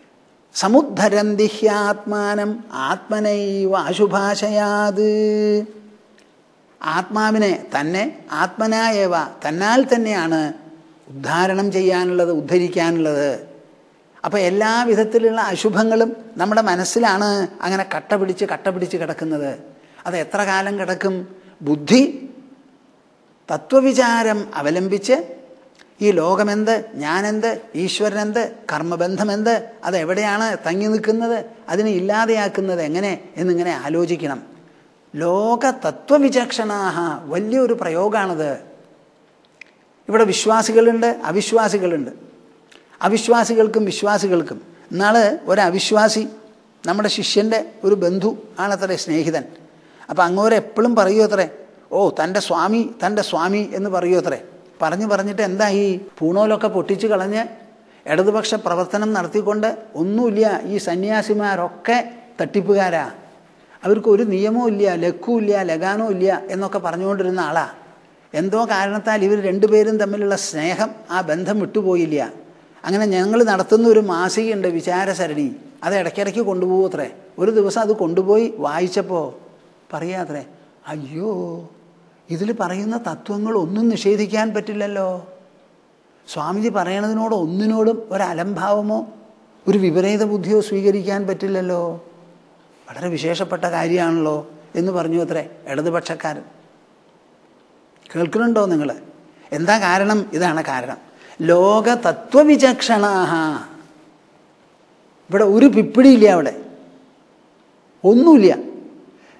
Speaker 1: സമുദ്ധരന്തിഹ്യാത്മാനം ആത്മനൈവ അശുഭാഷയാത് ആത്മാവിനെ തന്നെ ആത്മനായവ തന്നാൽ തന്നെയാണ് ഉദ്ധാരണം ചെയ്യാനുള്ളത് ഉദ്ധരിക്കാനുള്ളത് അപ്പോൾ എല്ലാ വിധത്തിലുള്ള അശുഭങ്ങളും നമ്മുടെ മനസ്സിലാണ് അങ്ങനെ കട്ട പിടിച്ച് കട്ട പിടിച്ച് കിടക്കുന്നത് അത് എത്ര കാലം കിടക്കും ബുദ്ധി തത്വവിചാരം അവലംബിച്ച് ഈ ലോകമെന്ത് ഞാനെന്ത് ഈശ്വരനെന്ത് കർമ്മബന്ധമെന്ത് അതെവിടെയാണ് തങ്ങി നിൽക്കുന്നത് അതിനെ ഇല്ലാതെയാക്കുന്നത് എങ്ങനെ എന്നിങ്ങനെ ആലോചിക്കണം ലോക തത്വവിചക്ഷണാഹ വലിയൊരു പ്രയോഗമാണത് ഇവിടെ വിശ്വാസികളുണ്ട് അവിശ്വാസികളുണ്ട് അവിശ്വാസികൾക്കും വിശ്വാസികൾക്കും ഇന്നാള് ഒരു അവിശ്വാസി നമ്മുടെ ശിഷ്യൻ്റെ ഒരു ബന്ധു ആണത്രേ സ്നേഹിതൻ അപ്പം അങ്ങോരെ എപ്പോഴും പറയൂ അത്രേ ഓ തൻ്റെ സ്വാമി തൻ്റെ സ്വാമി എന്ന് പറയൂ അത്രേ പറഞ്ഞു പറഞ്ഞിട്ട് എന്തായി പൂണോലൊക്കെ പൊട്ടിച്ചു കളഞ്ഞ് ഇടതുപക്ഷ പ്രവർത്തനം നടത്തിക്കൊണ്ട് ഒന്നുമില്ല ഈ സന്യാസിമാരൊക്കെ തട്ടിപ്പുകാരാ അവർക്ക് ഒരു നിയമവും ഇല്ല ലക്കും ഇല്ല ലഗാനോ ഇല്ല എന്നൊക്കെ പറഞ്ഞുകൊണ്ടിരുന്ന ആളാ എന്തോ കാരണത്താൽ ഇവർ രണ്ടുപേരും തമ്മിലുള്ള സ്നേഹം ആ ബന്ധം വിട്ടുപോയില്ല അങ്ങനെ ഞങ്ങൾ നടത്തുന്ന ഒരു മാസികയുണ്ട് വിചാരസരണി അത് ഇടയ്ക്കിടയ്ക്ക് കൊണ്ടുപോകത്രേ ഒരു ദിവസം അത് കൊണ്ടുപോയി വായിച്ചപ്പോൾ പറയാത്രേ അയ്യോ ഇതിൽ പറയുന്ന തത്വങ്ങൾ ഒന്നും നിഷേധിക്കാൻ പറ്റില്ലല്ലോ സ്വാമിജി പറയണതിനോട് ഒന്നിനോടും ഒരു അലംഭാവമോ ഒരു വിപരീത ബുദ്ധിയോ സ്വീകരിക്കാൻ പറ്റില്ലല്ലോ വളരെ വിശേഷപ്പെട്ട കാര്യമാണല്ലോ എന്ന് പറഞ്ഞു അത്രേ ഇടതുപക്ഷക്കാരൻ കേൾക്കുന്നുണ്ടോ നിങ്ങൾ എന്താ കാരണം ഇതാണ് കാരണം ലോക തത്വവിചക്ഷണാഹ ഇവിടെ ഒരു പിപ്പിടിയില്ല അവിടെ ഒന്നുമില്ല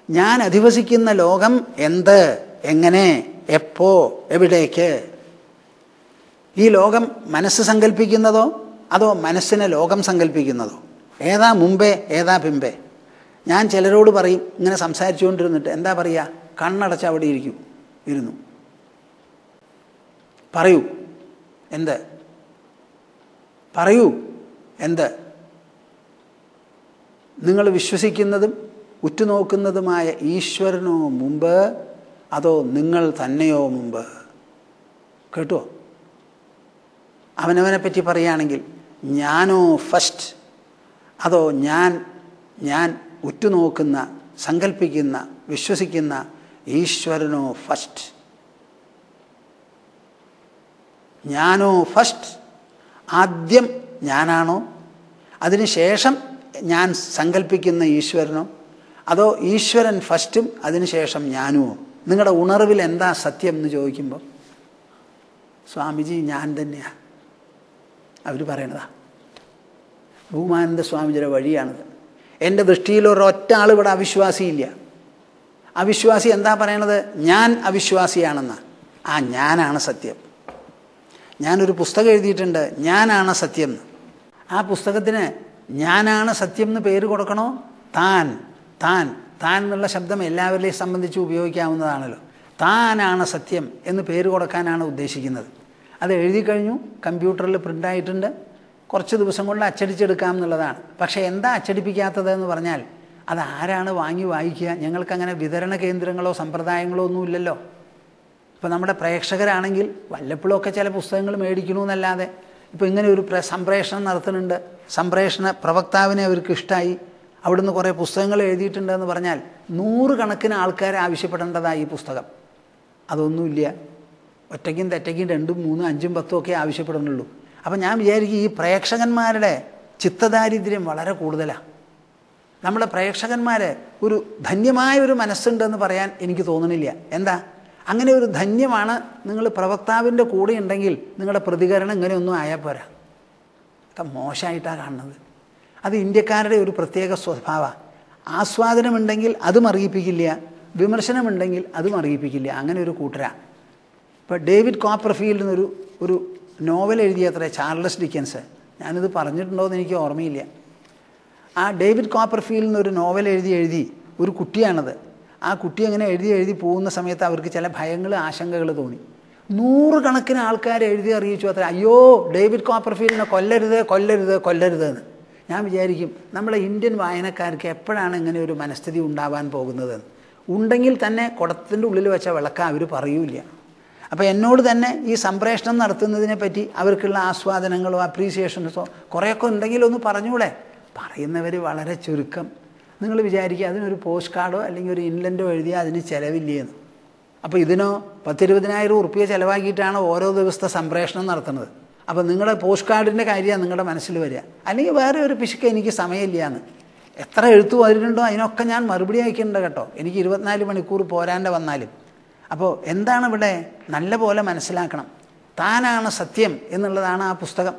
Speaker 1: ഞാൻ അധിവസിക്കുന്ന ലോകം എന്ത് എങ്ങനെ എപ്പോ എവിടേക്ക് ഈ ലോകം മനസ്സ് സങ്കല്പിക്കുന്നതോ അതോ മനസ്സിനെ ലോകം സങ്കല്പിക്കുന്നതോ ഏതാ മുമ്പേ ഏതാ പിമ്പേ ഞാൻ ചിലരോട് പറയും ഇങ്ങനെ സംസാരിച്ചുകൊണ്ടിരുന്നിട്ട് എന്താ പറയുക കണ്ണടച്ച് അവിടെ ഇരിക്കൂ ഇരുന്നു പറയൂ എന്ത് പറയൂ എന്ത് നിങ്ങൾ വിശ്വസിക്കുന്നതും ഉറ്റുനോക്കുന്നതുമായ ഈശ്വരനോ മുമ്പ് അതോ നിങ്ങൾ തന്നെയോ മുമ്പ് കേട്ടോ അവനവനെ പറ്റി പറയുകയാണെങ്കിൽ ഞാനോ ഫസ്റ്റ് അതോ ഞാൻ ഞാൻ ഉറ്റുനോക്കുന്ന സങ്കല്പിക്കുന്ന വിശ്വസിക്കുന്ന ഈശ്വരനോ ഫസ്റ്റ് ഞാനോ ഫസ്റ്റ് ആദ്യം ഞാനാണോ അതിനുശേഷം ഞാൻ സങ്കല്പിക്കുന്ന ഈശ്വരനോ അതോ ഈശ്വരൻ ഫസ്റ്റും അതിനുശേഷം ഞാനുമോ നിങ്ങളുടെ ഉണർവിൽ എന്താ സത്യം എന്ന് ചോദിക്കുമ്പോൾ സ്വാമിജി ഞാൻ തന്നെയാ അവർ പറയണതാ ഭൂമാനന്ദ സ്വാമിജിയുടെ വഴിയാണിത് എൻ്റെ ദൃഷ്ടിയിൽ ഒരൊറ്റ ആൾ ഇവിടെ അവിശ്വാസിയില്ല അവിശ്വാസി എന്താ പറയണത് ഞാൻ അവിശ്വാസിയാണെന്ന് ആ ഞാനാണ് സത്യം ഞാനൊരു പുസ്തകം എഴുതിയിട്ടുണ്ട് ഞാനാണ് സത്യം എന്ന് ആ പുസ്തകത്തിന് ഞാനാണ് സത്യം എന്ന് പേര് കൊടുക്കണോ താൻ താൻ താൻ എന്നുള്ള ശബ്ദം എല്ലാവരെയും സംബന്ധിച്ച് ഉപയോഗിക്കാവുന്നതാണല്ലോ താനാണ് സത്യം എന്ന് പേര് കൊടുക്കാനാണ് ഉദ്ദേശിക്കുന്നത് അത് എഴുതി കഴിഞ്ഞു കമ്പ്യൂട്ടറിൽ പ്രിൻ്റായിട്ടുണ്ട് കുറച്ച് ദിവസം കൊണ്ട് അച്ചടിച്ചെടുക്കാം എന്നുള്ളതാണ് പക്ഷേ എന്താ അച്ചടിപ്പിക്കാത്തത് എന്ന് പറഞ്ഞാൽ അത് ആരാണ് വാങ്ങി വായിക്കുക ഞങ്ങൾക്കങ്ങനെ വിതരണ കേന്ദ്രങ്ങളോ സമ്പ്രദായങ്ങളോ ഒന്നുമില്ലല്ലോ ഇപ്പോൾ നമ്മുടെ പ്രേക്ഷകരാണെങ്കിൽ വല്ലപ്പോഴൊക്കെ ചില പുസ്തകങ്ങൾ മേടിക്കണമെന്നല്ലാതെ ഇപ്പോൾ ഇങ്ങനെ ഒരു പ്ര സംപ്രേഷണം നടത്തുന്നുണ്ട് സംപ്രേഷണ പ്രവക്താവിനെ അവർക്ക് ഇഷ്ടമായി അവിടുന്ന് കുറേ പുസ്തകങ്ങൾ എഴുതിയിട്ടുണ്ടെന്ന് പറഞ്ഞാൽ നൂറുകണക്കിന് ആൾക്കാരെ ആവശ്യപ്പെടേണ്ടതാണ് ഈ പുസ്തകം അതൊന്നുമില്ല ഒറ്റയ്ക്കും തെറ്റയ്ക്കും രണ്ടും മൂന്നും അഞ്ചും പത്തും ഒക്കെ ആവശ്യപ്പെടുന്നുള്ളൂ അപ്പം ഞാൻ വിചാരിക്കും ഈ പ്രേക്ഷകന്മാരുടെ ചിത്തദാരിദ്ര്യം വളരെ കൂടുതലാണ് നമ്മുടെ പ്രേക്ഷകന്മാർ ഒരു ധന്യമായ ഒരു മനസ്സുണ്ടെന്ന് പറയാൻ എനിക്ക് തോന്നണില്ല എന്താ അങ്ങനെ ഒരു ധന്യമാണ് നിങ്ങൾ പ്രവക്താവിൻ്റെ കൂടെ ഉണ്ടെങ്കിൽ നിങ്ങളുടെ പ്രതികരണം ഇങ്ങനെയൊന്നും ആയാൽ പോരാ ഒക്കെ മോശമായിട്ടാണ് കാണുന്നത് അത് ഇന്ത്യക്കാരുടെ ഒരു പ്രത്യേക സ്വഭാവമാണ് ആസ്വാദനമുണ്ടെങ്കിൽ അതും അറിയിപ്പിക്കില്ല വിമർശനമുണ്ടെങ്കിൽ അതും അറിയിപ്പിക്കില്ല അങ്ങനെ ഒരു കൂട്ടരാണ് ഇപ്പോൾ ഡേവിഡ് കോപ്പർഫീൽഡ് എന്നൊരു ഒരു നോവൽ എഴുതിയത്രേ ചാർലസ് ഡിക്കൻസ് ഞാനിത് പറഞ്ഞിട്ടുണ്ടോ എന്ന് എനിക്ക് ഓർമ്മയില്ല ആ ഡേവിഡ് കോപ്പർഫീൽഡ് എന്നൊരു നോവൽ എഴുതി എഴുതി ഒരു കുട്ടിയാണത് ആ കുട്ടി അങ്ങനെ എഴുതി എഴുതി പോകുന്ന സമയത്ത് അവർക്ക് ചില ഭയങ്ങൾ ആശങ്കകൾ തോന്നി നൂറുകണക്കിന് ആൾക്കാർ എഴുതി അറിയിച്ചു അത്ര അയ്യോ ഡേവിഡ് കോപ്പർഫീൽഡിനെ കൊല്ലരുത് കൊല്ലരുത് കൊല്ലരുത് എന്ന് ഞാൻ വിചാരിക്കും നമ്മളെ ഇന്ത്യൻ വായനക്കാർക്ക് എപ്പോഴാണ് ഇങ്ങനെ ഒരു മനസ്ഥിതി ഉണ്ടാവാൻ പോകുന്നതെന്ന് ഉണ്ടെങ്കിൽ തന്നെ കുടത്തിൻ്റെ ഉള്ളിൽ വെച്ച വിളക്ക അവർ പറയൂല അപ്പോൾ എന്നോട് തന്നെ ഈ സംപ്രേഷണം നടത്തുന്നതിനെ പറ്റി അവർക്കുള്ള ആസ്വാദനങ്ങളോ അപ്രീസിയേഷൻസോ കുറേയൊക്കെ ഉണ്ടെങ്കിൽ ഒന്ന് പറഞ്ഞൂടെ പറയുന്നവർ വളരെ ചുരുക്കം നിങ്ങൾ വിചാരിക്കുക അതിനൊരു പോസ്റ്റ് കാർഡോ അല്ലെങ്കിൽ ഒരു ഇൻലൻഡോ എഴുതിയാൽ അതിന് ചിലവില്ലേന്ന് അപ്പോൾ ഇതിനോ പത്തിരുപതിനായിരം ഉറുപ്പ്യ ചിലവാക്കിയിട്ടാണ് ഓരോ ദിവസത്തെ സംപ്രേഷണം നടത്തുന്നത് അപ്പോൾ നിങ്ങളുടെ പോസ്റ്റ് കാർഡിൻ്റെ കാര്യമാണ് നിങ്ങളുടെ മനസ്സിൽ വരിക അല്ലെങ്കിൽ വേറെ ഒരു പിശുക്ക് എനിക്ക് സമയമില്ല എന്ന് എത്ര എഴുത്തു വരുന്നുണ്ടോ അതിനൊക്കെ ഞാൻ മറുപടി അയക്കുന്നുണ്ട് കേട്ടോ എനിക്ക് ഇരുപത്തിനാല് മണിക്കൂർ പോരാണ്ട് വന്നാലും അപ്പോൾ എന്താണ് ഇവിടെ നല്ല പോലെ മനസ്സിലാക്കണം താനാണ് സത്യം എന്നുള്ളതാണ് ആ പുസ്തകം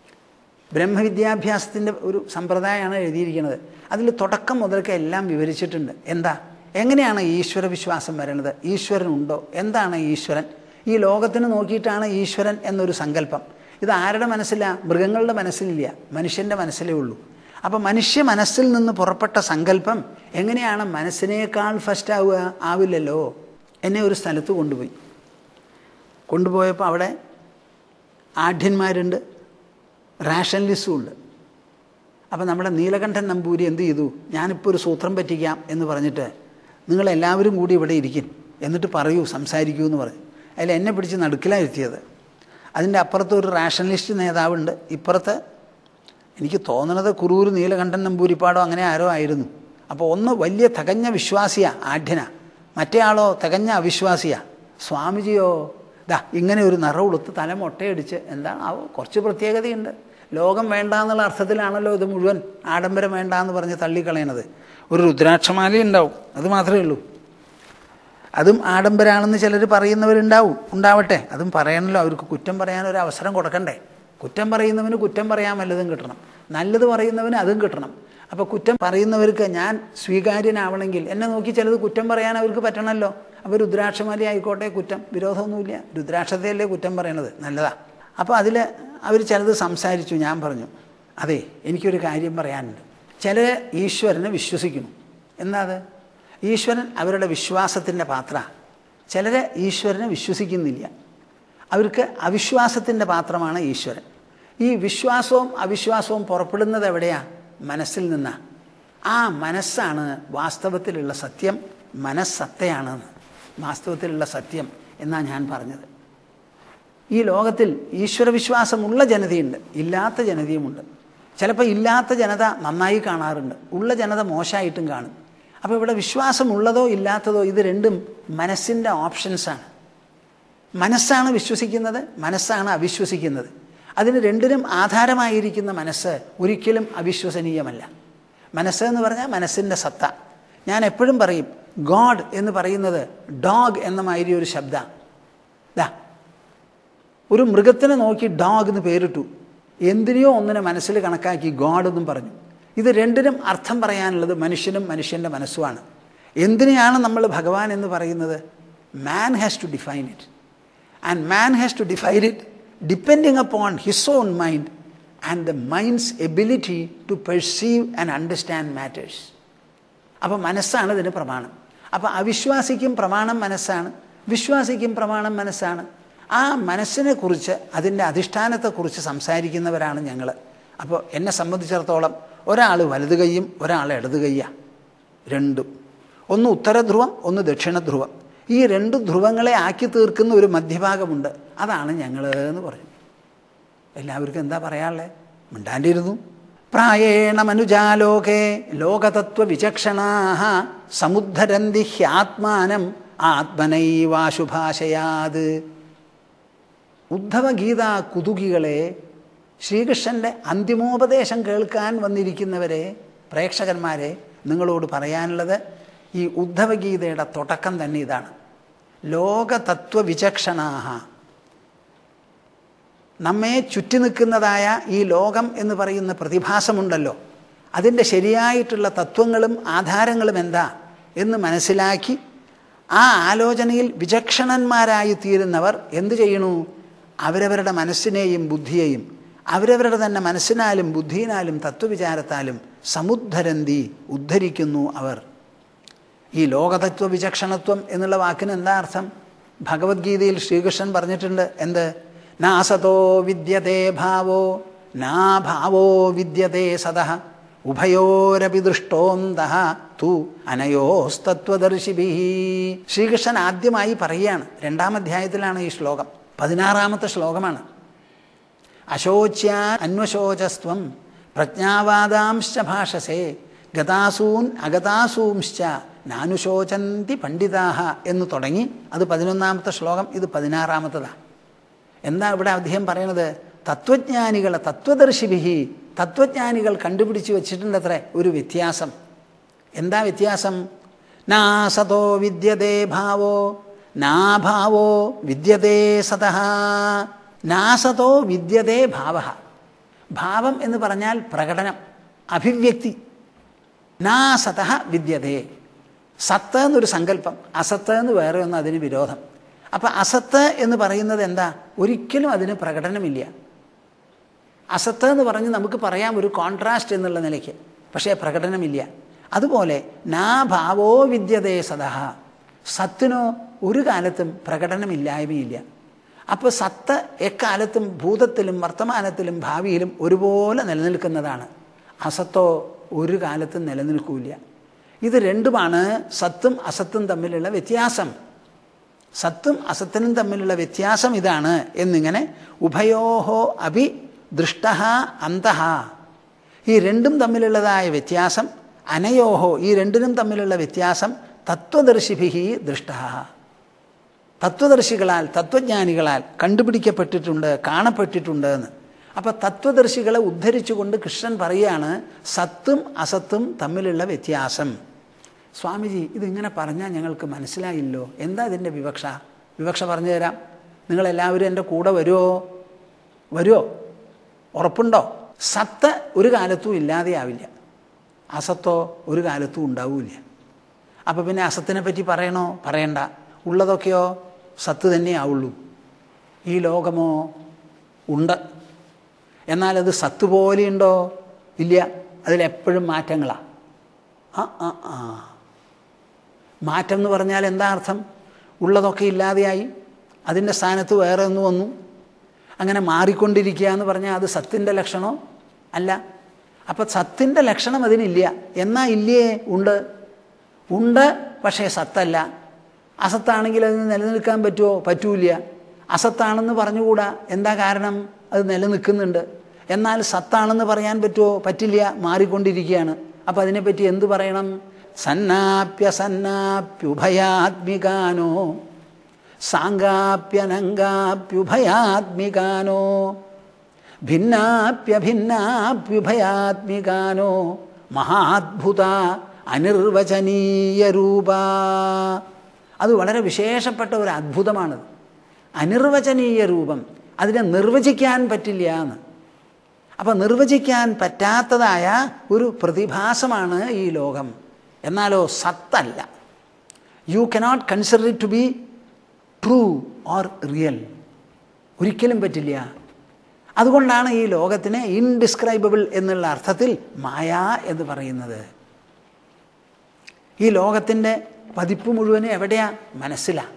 Speaker 1: ബ്രഹ്മവിദ്യാഭ്യാസത്തിൻ്റെ ഒരു സമ്പ്രദായമാണ് എഴുതിയിരിക്കുന്നത് അതിൽ തുടക്കം മുതൽക്ക് എല്ലാം വിവരിച്ചിട്ടുണ്ട് എന്താ എങ്ങനെയാണ് ഈശ്വര വിശ്വാസം വരണത് ഈശ്വരൻ ഉണ്ടോ എന്താണ് ഈശ്വരൻ ഈ ലോകത്തിന് നോക്കിയിട്ടാണ് ഈശ്വരൻ എന്നൊരു സങ്കല്പം ഇത് ആരുടെ മനസ്സില മൃഗങ്ങളുടെ മനസ്സിലില്ല മനുഷ്യൻ്റെ മനസ്സിലേ ഉള്ളൂ അപ്പോൾ മനുഷ്യ മനസ്സിൽ നിന്ന് പുറപ്പെട്ട സങ്കല്പം എങ്ങനെയാണ് മനസ്സിനേക്കാൾ ഫസ്റ്റ് ആവുക ആവില്ലല്ലോ എന്നെ ഒരു സ്ഥലത്ത് കൊണ്ടുപോയി കൊണ്ടുപോയപ്പോൾ അവിടെ ആഢ്യന്മാരുണ്ട് റാഷണലിസ്റ്റും ഉണ്ട് അപ്പോൾ നമ്മുടെ നീലകണ്ഠൻ നമ്പൂരി എന്ത് ചെയ്തു ഞാനിപ്പോൾ ഒരു സൂത്രം പറ്റിക്കാം എന്ന് പറഞ്ഞിട്ട് നിങ്ങളെല്ലാവരും കൂടി ഇവിടെ ഇരിക്കും എന്നിട്ട് പറയൂ സംസാരിക്കൂ എന്ന് പറഞ്ഞു അതിൽ എന്നെ പിടിച്ച് നടുക്കിലായിരുത്തിയത് അതിൻ്റെ അപ്പുറത്ത് ഒരു റാഷണലിസ്റ്റ് നേതാവുണ്ട് ഇപ്പുറത്ത് എനിക്ക് തോന്നണത് കുറൂർ നീലകണ്ഠൻ നമ്പൂരിപ്പാടോ അങ്ങനെ ആരോ ആയിരുന്നു അപ്പോൾ ഒന്ന് വലിയ തികഞ്ഞ വിശ്വാസിയാ ആഢ്യന മറ്റേ ആളോ തികഞ്ഞ അവിശ്വാസിയാ സ്വാമിജിയോ ദാ ഇങ്ങനെ ഒരു നിറ ഉടുത്ത് തല മൊട്ടയടിച്ച് എന്താണ് ആവോ കുറച്ച് പ്രത്യേകതയുണ്ട് ലോകം വേണ്ട എന്നുള്ള അർത്ഥത്തിലാണല്ലോ ഇത് മുഴുവൻ ആഡംബരം വേണ്ട എന്ന് പറഞ്ഞ് തള്ളിക്കളയണത് ഒരു രുദ്രാക്ഷമാല ഉണ്ടാവും അത് മാത്രമേ ഉള്ളൂ അതും ആഡംബരാണെന്ന് ചിലർ പറയുന്നവരുണ്ടാവും ഉണ്ടാവട്ടെ അതും പറയണല്ലോ അവർക്ക് കുറ്റം പറയാൻ ഒരു അവസരം കൊടുക്കണ്ടേ കുറ്റം പറയുന്നവന് കുറ്റം പറയാൻ വല്ലതും കിട്ടണം നല്ലത് പറയുന്നവന് അതും കിട്ടണം അപ്പോൾ കുറ്റം പറയുന്നവർക്ക് ഞാൻ സ്വീകാര്യനാവണമെങ്കിൽ എന്നെ നോക്കി ചിലത് കുറ്റം പറയാൻ അവർക്ക് പറ്റണമല്ലോ അപ്പോൾ രുദ്രാക്ഷമാലി ആയിക്കോട്ടെ കുറ്റം വിരോധമൊന്നുമില്ല രുദ്രാക്ഷത്തെയല്ലേ കുറ്റം പറയണത് നല്ലതാ അപ്പോൾ അതിൽ അവർ ചിലത് സംസാരിച്ചു ഞാൻ പറഞ്ഞു അതെ എനിക്കൊരു കാര്യം പറയാനുണ്ട് ചിലർ ഈശ്വരനെ വിശ്വസിക്കുന്നു എന്താ അത് ഈശ്വരൻ അവരുടെ വിശ്വാസത്തിൻ്റെ പാത്ര ചിലർ ഈശ്വരനെ വിശ്വസിക്കുന്നില്ല അവർക്ക് അവിശ്വാസത്തിൻ്റെ പാത്രമാണ് ഈശ്വരൻ ഈ വിശ്വാസവും അവിശ്വാസവും പുറപ്പെടുന്നത് എവിടെയാണ് മനസ്സിൽ നിന്നാണ് ആ മനസ്സാണ് വാസ്തവത്തിലുള്ള സത്യം മനസ്സത്തയാണെന്ന് വാസ്തവത്തിലുള്ള സത്യം എന്നാണ് ഞാൻ പറഞ്ഞത് ഈ ലോകത്തിൽ ഈശ്വരവിശ്വാസമുള്ള ജനതയുണ്ട് ഇല്ലാത്ത ജനതയുമുണ്ട് ചിലപ്പോൾ ഇല്ലാത്ത ജനത നന്നായി കാണാറുണ്ട് ഉള്ള ജനത മോശമായിട്ടും കാണും അപ്പോൾ ഇവിടെ വിശ്വാസമുള്ളതോ ഇല്ലാത്തതോ ഇത് രണ്ടും മനസ്സിൻ്റെ ഓപ്ഷൻസാണ് മനസ്സാണ് വിശ്വസിക്കുന്നത് മനസ്സാണ് അവിശ്വസിക്കുന്നത് അതിന് രണ്ടിനും ആധാരമായിരിക്കുന്ന മനസ്സ് ഒരിക്കലും അവിശ്വസനീയമല്ല മനസ്സ് എന്ന് പറഞ്ഞാൽ മനസ്സിൻ്റെ സത്ത ഞാൻ എപ്പോഴും പറയും ഗോഡ് എന്ന് പറയുന്നത് ഡോഗ് എന്ന മാതിരി ഒരു ശബ്ദ ദാ ഒരു മൃഗത്തിനെ നോക്കി ഡോഗ് എന്ന് പേരിട്ടു എന്തിനെയോ ഒന്നിനെ മനസ്സിൽ കണക്കാക്കി ഗോഡ് എന്നും പറഞ്ഞു ഇത് രണ്ടിനും അർത്ഥം പറയാനുള്ളത് മനുഷ്യനും മനുഷ്യൻ്റെ മനസ്സുമാണ് എന്തിനെയാണ് നമ്മൾ ഭഗവാൻ എന്ന് പറയുന്നത് man has to define it and man has to define it depending upon his own mind and the mind's ability to perceive and understand matters അപ്പോൾ മനസ്സാണ് ഇതിന് പ്രമാണം അപ്പോൾ അവിശ്വാസിക്കും പ്രമാണം മനസ്സാണ് വിശ്വാസിക്കും പ്രമാണം മനസ്സാണ് ആ മനസ്സിനെ കുറിച്ച് അതിൻ്റെ അധിഷ്ഠാനത്തെക്കുറിച്ച് സംസാരിക്കുന്നവരാണ് ഞങ്ങൾ അപ്പോൾ എന്നെ സംബന്ധിച്ചിടത്തോളം ഒരാൾ വലത് കൈയും ഒരാൾ ഇടത് കൈയാണ് രണ്ടും ഒന്ന് ഉത്തരധ്രുവം ഒന്ന് ദക്ഷിണധ്രുവം ഈ രണ്ട് ധ്രുവങ്ങളെ ആക്കി തീർക്കുന്ന ഒരു മധ്യഭാഗമുണ്ട് അതാണ് ഞങ്ങൾ എന്ന് പറഞ്ഞു എല്ലാവർക്കും എന്താ പറയാനുള്ളത് മിണ്ടാണ്ടിരുന്നു പ്രായേണ മനുജാലോകേ ലോകതത്വ വിചക്ഷണാ സമുദ്ധരന്തി ഹ്യാത്മാനം ആത്മനൈവാശുഭാഷയാത് ഉദ്ധവഗീത കുതുകികളെ ശ്രീകൃഷ്ണൻ്റെ അന്തിമോപദേശം കേൾക്കാൻ വന്നിരിക്കുന്നവരെ പ്രേക്ഷകന്മാരെ നിങ്ങളോട് പറയാനുള്ളത് ഈ ഉദ്ധവഗീതയുടെ തുടക്കം തന്നെ ഇതാണ് ലോകതത്വ വിചക്ഷണാഹ നമ്മെ ചുറ്റി നിൽക്കുന്നതായ ഈ ലോകം എന്ന് പറയുന്ന പ്രതിഭാസമുണ്ടല്ലോ അതിൻ്റെ ശരിയായിട്ടുള്ള തത്വങ്ങളും ആധാരങ്ങളും എന്താ എന്ന് മനസ്സിലാക്കി ആ ആലോചനയിൽ വിചക്ഷണന്മാരായി തീരുന്നവർ എന്തു ചെയ്യണു അവരവരുടെ മനസ്സിനെയും ബുദ്ധിയെയും അവരവരുടെ തന്നെ മനസ്സിനാലും ബുദ്ധിയിനാലും തത്വവിചാരത്താലും സമുദ്ധരന്തി ഉദ്ധരിക്കുന്നു അവർ ഈ ലോകതത്വ വിചക്ഷണത്വം എന്നുള്ള വാക്കിന് എന്താ അർത്ഥം ഭഗവത്ഗീതയിൽ ശ്രീകൃഷ്ണൻ പറഞ്ഞിട്ടുണ്ട് എന്ത് നാസതോ വിദ്യതേ ഭാവോ നാ ഭാവോ വിദ്യതേ സദ ഉഭയോരപി ദൃഷ്ടോന്ത തു അനയോസ്തത്വദർശിഭി ശ്രീകൃഷ്ണൻ ആദ്യമായി പറയുകയാണ് രണ്ടാം അധ്യായത്തിലാണ് ഈ ശ്ലോകം പതിനാറാമത്തെ ശ്ലോകമാണ് അശോച്യ അന്വശോചസ്ത്വം പ്രജ്ഞാവാദാംശ്ച ഭാഷസേ ഗതാസൂൻ അഗതാസൂംശ്ച നാനുശോചന്തി പണ്ഡിതാഹ എന്ന് തുടങ്ങി അത് പതിനൊന്നാമത്തെ ശ്ലോകം ഇത് പതിനാറാമത്തതാണ് എന്താ ഇവിടെ അദ്ദേഹം പറയണത് തത്വജ്ഞാനികളെ തത്വദർശിഭിഹി തത്വജ്ഞാനികൾ കണ്ടുപിടിച്ച് വെച്ചിട്ടുണ്ടത്രേ ഒരു വ്യത്യാസം എന്താ വ്യത്യാസം നാസതോ വിദ്യതേ ഭാവോ നാഭാവോ വിദ്യതേ സതഃ നാസതോ വിദ്യതേ ഭാവ ഭാവം എന്ന് പറഞ്ഞാൽ പ്രകടനം അഭിവ്യക്തി നാസത വിദ്യതേ സത്ത് എന്നൊരു സങ്കല്പം അസത്ത് എന്ന് വേറെ ഒന്ന് അതിന് വിരോധം അപ്പം അസത്ത് എന്ന് പറയുന്നത് എന്താ ഒരിക്കലും അതിന് പ്രകടനമില്ല അസത്ത് എന്ന് പറഞ്ഞ് നമുക്ക് പറയാം ഒരു കോൺട്രാസ്റ്റ് എന്നുള്ള നിലയ്ക്ക് പക്ഷേ പ്രകടനമില്ല അതുപോലെ നാ ഭാവോ വിദ്യതേ സദഹ സത്തിനോ ഒരു കാലത്തും പ്രകടനമില്ലായ്മയില്ല അപ്പോൾ സത്ത് എക്കാലത്തും ഭൂതത്തിലും വർത്തമാനത്തിലും ഭാവിയിലും ഒരുപോലെ നിലനിൽക്കുന്നതാണ് അസത്തോ ഒരു കാലത്തും നിലനിൽക്കില്ല ഇത് രണ്ടുമാണ് സത്തും അസത്തും തമ്മിലുള്ള വ്യത്യാസം സത്തും അസത്തിനും തമ്മിലുള്ള വ്യത്യാസം ഇതാണ് എന്നിങ്ങനെ ഉഭയോഹോ അഭി ദൃഷ്ട അന്തഹ ഈ രണ്ടും തമ്മിലുള്ളതായ വ്യത്യാസം അനയോഹോ ഈ രണ്ടിനും തമ്മിലുള്ള വ്യത്യാസം തത്വദർശിഭി ദൃഷ്ട തത്വദർശികളാൽ തത്വജ്ഞാനികളാൽ കണ്ടുപിടിക്കപ്പെട്ടിട്ടുണ്ട് കാണപ്പെട്ടിട്ടുണ്ട് എന്ന് അപ്പം തത്വദർശികളെ ഉദ്ധരിച്ചുകൊണ്ട് കൃഷ്ണൻ പറയുകയാണ് സത്തും അസത്തും തമ്മിലുള്ള വ്യത്യാസം സ്വാമിജി ഇതിങ്ങനെ പറഞ്ഞാൽ ഞങ്ങൾക്ക് മനസ്സിലായില്ലോ എന്താ ഇതിൻ്റെ വിവക്ഷ വിവക്ഷ പറഞ്ഞു തരാം നിങ്ങളെല്ലാവരും എൻ്റെ കൂടെ വരുമോ വരുമോ ഉറപ്പുണ്ടോ സത്ത് ഒരു കാലത്തും ഇല്ലാതെയാവില്ല അസത്തോ ഒരു കാലത്തും ഉണ്ടാവില്ല അപ്പോൾ പിന്നെ അസത്തിനെ പറ്റി പറയണോ പറയണ്ട ഉള്ളതൊക്കെയോ സത്ത് തന്നെ ആവുള്ളൂ ഈ ലോകമോ ഉണ്ട് എന്നാൽ അത് സത്ത് പോലെയുണ്ടോ ഇല്ല അതിലെപ്പോഴും മാറ്റങ്ങളാണ് ആ ആ ആ മാറ്റം എന്ന് പറഞ്ഞാൽ എന്താ അർത്ഥം ഉള്ളതൊക്കെ ഇല്ലാതെയായി അതിൻ്റെ സ്ഥാനത്ത് വേറെ ഒന്ന് വന്നു അങ്ങനെ മാറിക്കൊണ്ടിരിക്കുക എന്ന് പറഞ്ഞാൽ അത് സത്തിൻ്റെ ലക്ഷണമോ അല്ല അപ്പം സത്തിൻ്റെ ലക്ഷണം അതിനില്ല എന്നാ ഇല്ലേ ഉണ്ട് ഉണ്ട് പക്ഷേ സത്തല്ല അസത്താണെങ്കിൽ അതിന് നിലനിൽക്കാൻ പറ്റുമോ പറ്റൂല അസത്താണെന്ന് പറഞ്ഞുകൂടാ എന്താ കാരണം അത് നിലനിൽക്കുന്നുണ്ട് എന്നാൽ സത്താണെന്ന് പറയാൻ പറ്റുമോ പറ്റില്ല മാറിക്കൊണ്ടിരിക്കുകയാണ് അപ്പം അതിനെപ്പറ്റി എന്ത് പറയണം സന്നാപ്യ സന്നാപ്യുഭയാത്മികാനോ സാങ്കാപ്യനങ്കാപ്യുഭയാത്മികാനോ ഭിന്നാപ്യഭിന്നാപ്യുഭയാത്മികാനോ മഹാത്ഭുത അനിർവചനീയ രൂപ അത് വളരെ വിശേഷപ്പെട്ട ഒരു അത്ഭുതമാണ് അനിർവചനീയ രൂപം അതിനെ നിർവചിക്കാൻ പറ്റില്ല എന്ന് അപ്പം നിർവചിക്കാൻ പറ്റാത്തതായ ഒരു പ്രതിഭാസമാണ് ഈ ലോകം എന്നാലോ സത്തല്ല you cannot consider it to be true or real ഒരിക്കലും പറ്റില്ല അതുകൊണ്ടാണ് ഈ ലോകത്തിന് ഇൻഡിസ്ക്രൈബിൾ എന്നുള്ള അർത്ഥത്തിൽ മായ എന്ന് പറയുന്നത് ഈ ലോകത്തിൻ്റെ പതിപ്പ് മുഴുവനും എവിടെയാ മനസ്സിലാണ്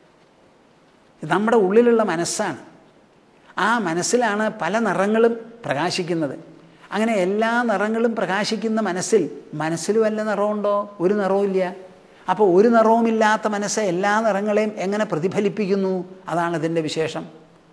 Speaker 1: നമ്മുടെ ഉള്ളിലുള്ള മനസ്സാണ് ആ മനസ്സിലാണ് പല നിറങ്ങളും പ്രകാശിക്കുന്നത് അങ്ങനെ എല്ലാ നിറങ്ങളും പ്രകാശിക്കുന്ന മനസ്സിൽ മനസ്സിൽ വല്ല നിറമുണ്ടോ ഒരു നിറവും ഇല്ല അപ്പോൾ ഒരു നിറവുമില്ലാത്ത മനസ്സ് എല്ലാ നിറങ്ങളെയും എങ്ങനെ പ്രതിഫലിപ്പിക്കുന്നു അതാണ് ഇതിൻ്റെ വിശേഷം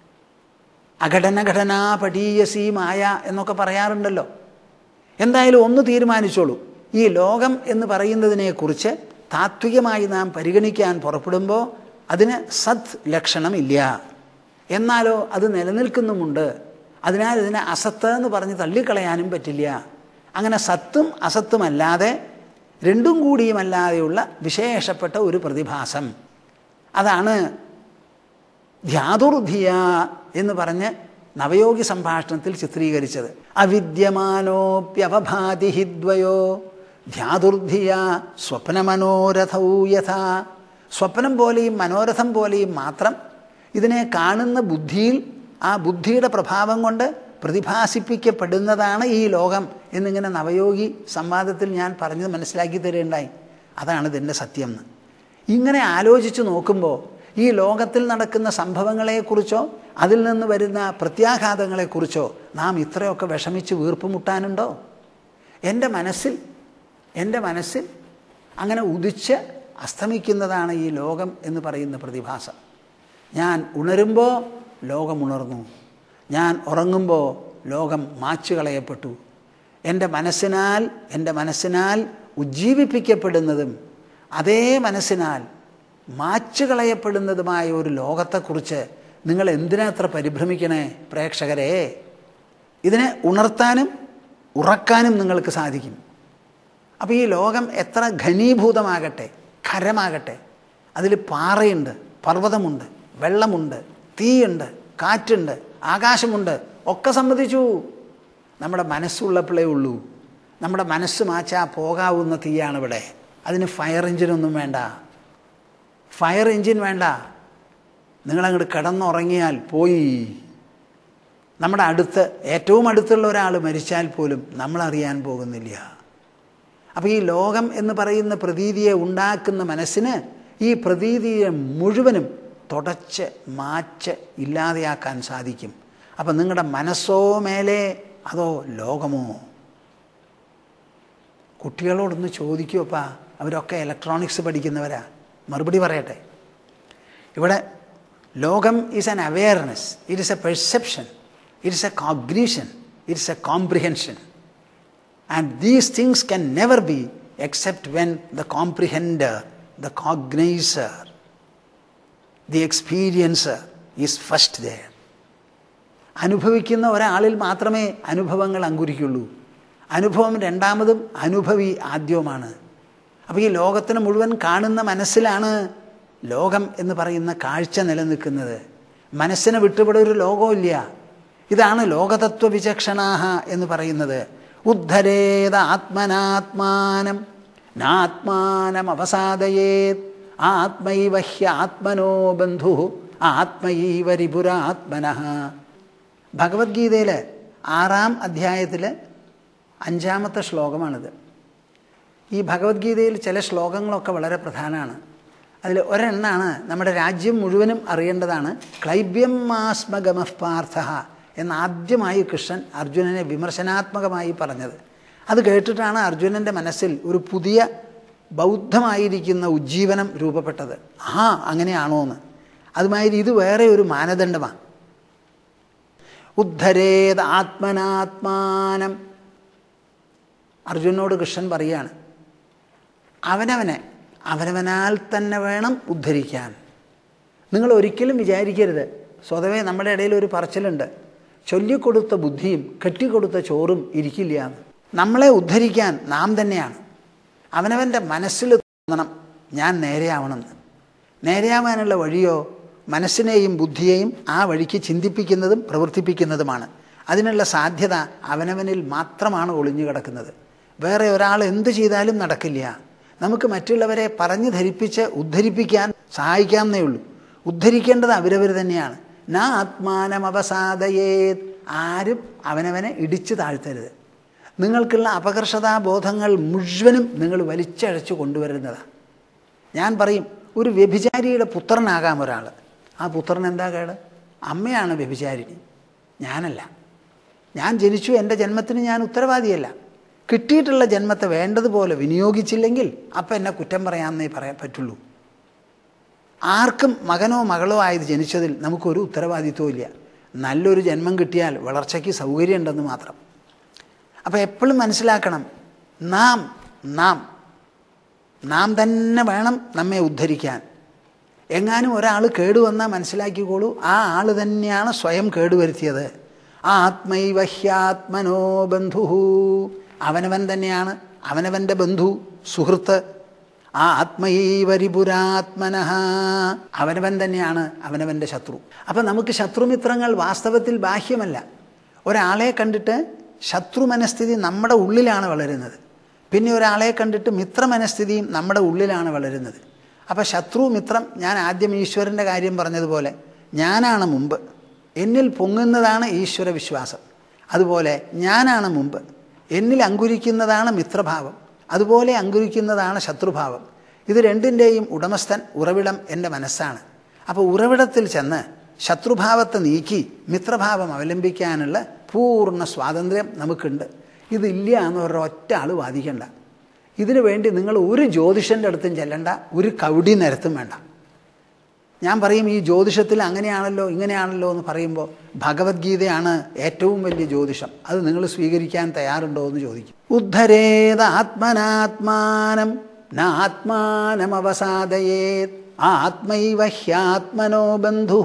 Speaker 1: അഘടന ഘടനാ പടീയസി മായ എന്നൊക്കെ പറയാറുണ്ടല്ലോ എന്തായാലും ഒന്ന് തീരുമാനിച്ചോളൂ ഈ ലോകം എന്ന് പറയുന്നതിനെക്കുറിച്ച് താത്വികമായി നാം പരിഗണിക്കാൻ പുറപ്പെടുമ്പോൾ അതിന് സത് ലക്ഷണമില്ല എന്നാലോ അത് നിലനിൽക്കുന്നുമുണ്ട് അതിനാൽ ഇതിനെ അസത്ത് എന്ന് പറഞ്ഞ് തള്ളിക്കളയാനും പറ്റില്ല അങ്ങനെ സത്തും അസത്തുമല്ലാതെ രണ്ടും കൂടിയുമല്ലാതെയുള്ള വിശേഷപ്പെട്ട ഒരു പ്രതിഭാസം അതാണ് ധ്യാതുർധിയ എന്ന് പറഞ്ഞ് നവയോഗി സംഭാഷണത്തിൽ ചിത്രീകരിച്ചത് അവിദ്യമാനോപ്യവഭാതി ഹിദ്വയോ ധ്യാതുർധിയ സ്വപ്നമനോരഥൗ യഥാ സ്വപ്നം പോലെയും മനോരഥം പോലെയും മാത്രം ഇതിനെ കാണുന്ന ബുദ്ധിയിൽ ആ ബുദ്ധിയുടെ പ്രഭാവം കൊണ്ട് പ്രതിഭാസിപ്പിക്കപ്പെടുന്നതാണ് ഈ ലോകം എന്നിങ്ങനെ നവയോഗി സംവാദത്തിൽ ഞാൻ പറഞ്ഞത് മനസ്സിലാക്കി തരുകയുണ്ടായി അതാണ് ഇതിൻ്റെ സത്യം എന്ന് ഇങ്ങനെ ആലോചിച്ച് നോക്കുമ്പോൾ ഈ ലോകത്തിൽ നടക്കുന്ന സംഭവങ്ങളെക്കുറിച്ചോ അതിൽ നിന്ന് വരുന്ന പ്രത്യാഘാതങ്ങളെക്കുറിച്ചോ നാം ഇത്രയൊക്കെ വിഷമിച്ച് വീർപ്പുമുട്ടാനുണ്ടോ എൻ്റെ മനസ്സിൽ എൻ്റെ മനസ്സിൽ അങ്ങനെ ഉദിച്ച് അസ്തമിക്കുന്നതാണ് ഈ ലോകം എന്ന് പറയുന്ന പ്രതിഭാസം ഞാൻ ഉണരുമ്പോൾ ലോകം ഉണർന്നു ഞാൻ ഉറങ്ങുമ്പോൾ ലോകം മാച്ചു കളയപ്പെട്ടു എൻ്റെ മനസ്സിനാൽ എൻ്റെ മനസ്സിനാൽ ഉജ്ജീവിപ്പിക്കപ്പെടുന്നതും അതേ മനസ്സിനാൽ മാച്ചു കളയപ്പെടുന്നതുമായ ഒരു ലോകത്തെക്കുറിച്ച് നിങ്ങൾ എന്തിനാ അത്ര പരിഭ്രമിക്കണേ പ്രേക്ഷകരെ ഇതിനെ ഉണർത്താനും ഉറക്കാനും നിങ്ങൾക്ക് സാധിക്കും അപ്പോൾ ഈ ലോകം എത്ര ഘനീഭൂതമാകട്ടെ ഖരമാകട്ടെ അതിൽ പാറയുണ്ട് പർവ്വതമുണ്ട് വെള്ളമുണ്ട് തീയുണ്ട് കാറ്റുണ്ട് ആകാശമുണ്ട് ഒക്കെ സമ്മതിച്ചു നമ്മുടെ മനസ്സുള്ളപ്പോഴേ ഉള്ളൂ നമ്മുടെ മനസ്സ് മാച്ചാ പോകാവുന്ന തീയാണ് ഇവിടെ അതിന് ഫയർ എഞ്ചിനൊന്നും വേണ്ട ഫയർ എഞ്ചിൻ വേണ്ട നിങ്ങളങ്ങോട്ട് കിടന്നുറങ്ങിയാൽ പോയി നമ്മുടെ അടുത്ത് ഏറ്റവും അടുത്തുള്ള ഒരാൾ മരിച്ചാൽ പോലും നമ്മളറിയാൻ പോകുന്നില്ല അപ്പോൾ ഈ ലോകം എന്ന് പറയുന്ന പ്രതീതിയെ ഉണ്ടാക്കുന്ന മനസ്സിന് ഈ പ്രതീതിയെ മുഴുവനും തുടച്ച് മാച്ച് ഇല്ലാതെയാക്കാൻ സാധിക്കും അപ്പം നിങ്ങളുടെ മനസ്സോ മേലെ അതോ ലോകമോ കുട്ടികളോടൊന്ന് ചോദിക്കുമപ്പാ അവരൊക്കെ ഇലക്ട്രോണിക്സ് പഠിക്കുന്നവരാ മറുപടി പറയട്ടെ ഇവിടെ ലോകം is an awareness it is a perception it is a cognition it is a comprehension and these things can never be except when the comprehender the cognizer the experiencer is first there അനുഭവിക്കുന്ന ഒരാളിൽ മാത്രമേ അനുഭവങ്ങൾ അങ്കുരിക്കുള്ളൂ അനുഭവം രണ്ടാമതും അനുഭവി ആദ്യവുമാണ് അപ്പോൾ ഈ ലോകത്തിന് മുഴുവൻ കാണുന്ന മനസ്സിലാണ് ലോകം എന്ന് പറയുന്ന കാഴ്ച നിലനിൽക്കുന്നത് മനസ്സിനെ വിട്ടുപെട ഒരു ലോകമില്ല ഇതാണ് ലോകതത്വ വിചക്ഷണാഹ എന്ന് പറയുന്നത് ഉദ്ധരേത് ആത്മനാത്മാനം നാത്മാനം അവസാദയേത് ആത്മൈവ ഹ്യാത്മനോ ബന്ധു ആത്മൈവ രിപുരാത്മന ഭഗവത്ഗീതയിൽ ആറാം അധ്യായത്തിൽ അഞ്ചാമത്തെ ശ്ലോകമാണിത് ഈ ഭഗവത്ഗീതയിൽ ചില ശ്ലോകങ്ങളൊക്കെ വളരെ പ്രധാനമാണ് അതിൽ ഒരെണ്ണാണ് നമ്മുടെ രാജ്യം മുഴുവനും അറിയേണ്ടതാണ് ക്ലൈബ്യം മാസ്മഗമഃ പാർത്ഥ എന്ന് ആദ്യമായി കൃഷ്ണൻ അർജുനനെ വിമർശനാത്മകമായി പറഞ്ഞത് അത് കേട്ടിട്ടാണ് അർജുനൻ്റെ മനസ്സിൽ ഒരു പുതിയ ബൗദ്ധമായിരിക്കുന്ന ഉജ്ജീവനം രൂപപ്പെട്ടത് ആ അങ്ങനെയാണോ എന്ന് അതുമാതിരി ഇത് വേറെ ഒരു മാനദണ്ഡമാണ് ഉദ്ധരേത് ആത്മനാത്മാനം അർജുനോട് കൃഷ്ണൻ പറയാണ് അവനവനെ അവനവനാൽ തന്നെ വേണം ഉദ്ധരിക്കാൻ നിങ്ങൾ ഒരിക്കലും വിചാരിക്കരുത് സ്വതവേ നമ്മുടെ ഇടയിൽ ഒരു പറച്ചിലുണ്ട് ചൊല്ലിക്കൊടുത്ത ബുദ്ധിയും കെട്ടിക്കൊടുത്ത ചോറും ഇരിക്കില്ല എന്ന് നമ്മളെ ഉദ്ധരിക്കാൻ നാം തന്നെയാണ് അവനവൻ്റെ മനസ്സിൽ തോന്നണം ഞാൻ നേരെയാവണമെന്ന് നേരെയാവാനുള്ള വഴിയോ മനസ്സിനെയും ബുദ്ധിയെയും ആ വഴിക്ക് ചിന്തിപ്പിക്കുന്നതും പ്രവർത്തിപ്പിക്കുന്നതുമാണ് അതിനുള്ള സാധ്യത അവനവനിൽ മാത്രമാണ് ഒളിഞ്ഞു കിടക്കുന്നത് വേറെ ഒരാൾ എന്ത് ചെയ്താലും നടക്കില്ല നമുക്ക് മറ്റുള്ളവരെ പറഞ്ഞു ധരിപ്പിച്ച് ഉദ്ധരിപ്പിക്കാൻ സഹായിക്കാമെന്നേ ഉള്ളൂ ഉദ്ധരിക്കേണ്ടത് അവരവർ തന്നെയാണ് നാ ആത്മാനം അവസാദയേത് ആരും അവനവനെ ഇടിച്ചു താഴ്ത്തരുത് നിങ്ങൾക്കുള്ള അപകർഷതാബോധങ്ങൾ മുഴുവനും നിങ്ങൾ വലിച്ചഴച്ചു കൊണ്ടുവരുന്നതാണ് ഞാൻ പറയും ഒരു വ്യഭിചാരിയുടെ പുത്രനാകാം ഒരാൾ ആ പുത്രൻ എന്താ കേട് അമ്മയാണ് വ്യഭിചാരിണി ഞാനല്ല ഞാൻ ജനിച്ചു എൻ്റെ ജന്മത്തിന് ഞാൻ ഉത്തരവാദിയല്ല കിട്ടിയിട്ടുള്ള ജന്മത്തെ വേണ്ടതുപോലെ വിനിയോഗിച്ചില്ലെങ്കിൽ അപ്പം എന്നെ കുറ്റം പറയാമെന്നേ പറയാൻ പറ്റുള്ളൂ ആർക്കും മകനോ മകളോ ആയത് ജനിച്ചതിൽ നമുക്കൊരു ഉത്തരവാദിത്വവും ഇല്ല നല്ലൊരു ജന്മം കിട്ടിയാൽ വളർച്ചയ്ക്ക് സൗകര്യമുണ്ടെന്ന് മാത്രം അപ്പോൾ എപ്പോഴും മനസ്സിലാക്കണം നാം നാം നാം തന്നെ വേണം നമ്മെ ഉദ്ധരിക്കാൻ എങ്ങാനും ഒരാൾ കേടുവന്നാൽ മനസ്സിലാക്കിക്കോളൂ ആ ആൾ തന്നെയാണ് സ്വയം കേടുവരുത്തിയത് ആത്മൈവഹ്യാത്മനോ ബന്ധു അവനവൻ തന്നെയാണ് അവനവൻ്റെ ബന്ധു സുഹൃത്ത് ആ ആത്മൈവരിപുരാത്മന അവനവൻ തന്നെയാണ് അവനവൻ്റെ ശത്രു അപ്പം നമുക്ക് ശത്രുമിത്രങ്ങൾ വാസ്തവത്തിൽ ബാഹ്യമല്ല ഒരാളെ കണ്ടിട്ട് ശത്രു മനസ്ഥിതി നമ്മുടെ ഉള്ളിലാണ് വളരുന്നത് പിന്നെ ഒരാളെ കണ്ടിട്ട് മിത്രമനസ്ഥിതിയും നമ്മുടെ ഉള്ളിലാണ് വളരുന്നത് അപ്പോൾ ശത്രു മിത്രം ഞാൻ ആദ്യം ഈശ്വരൻ്റെ കാര്യം പറഞ്ഞതുപോലെ ഞാനാണ് മുമ്പ് എന്നിൽ പൊങ്ങുന്നതാണ് ഈശ്വര വിശ്വാസം അതുപോലെ ഞാനാണ് മുമ്പ് എന്നിൽ അങ്കുരിക്കുന്നതാണ് മിത്രഭാവം അതുപോലെ അങ്കുരിക്കുന്നതാണ് ശത്രുഭാവം ഇത് രണ്ടിൻ്റെയും ഉടമസ്ഥൻ ഉറവിടം എൻ്റെ മനസ്സാണ് അപ്പോൾ ഉറവിടത്തിൽ ചെന്ന് ശത്രുഭാവത്തെ നീക്കി മിത്രഭാവം അവലംബിക്കാനുള്ള പൂർണ്ണ സ്വാതന്ത്ര്യം നമുക്കുണ്ട് ഇതില്ല എന്ന് പറഞ്ഞ ഒറ്റ ആൾ വാദിക്കണ്ട ഇതിനു വേണ്ടി നിങ്ങൾ ഒരു ജ്യോതിഷൻ്റെ അടുത്തും ചെല്ലണ്ട ഒരു കൗടി നിരത്തും വേണ്ട ഞാൻ പറയും ഈ ജ്യോതിഷത്തിൽ അങ്ങനെയാണല്ലോ ഇങ്ങനെയാണല്ലോ എന്ന് പറയുമ്പോൾ ഭഗവത്ഗീതയാണ് ഏറ്റവും വലിയ ജ്യോതിഷം അത് നിങ്ങൾ സ്വീകരിക്കാൻ തയ്യാറുണ്ടോ എന്ന് ചോദിക്കും ഉദ്ധരേത് ആത്മനാത്മാനം നാത്മാനം അവസാദയേത് ആത്മൈവ ഹ്യാത്മനോ ബന്ധു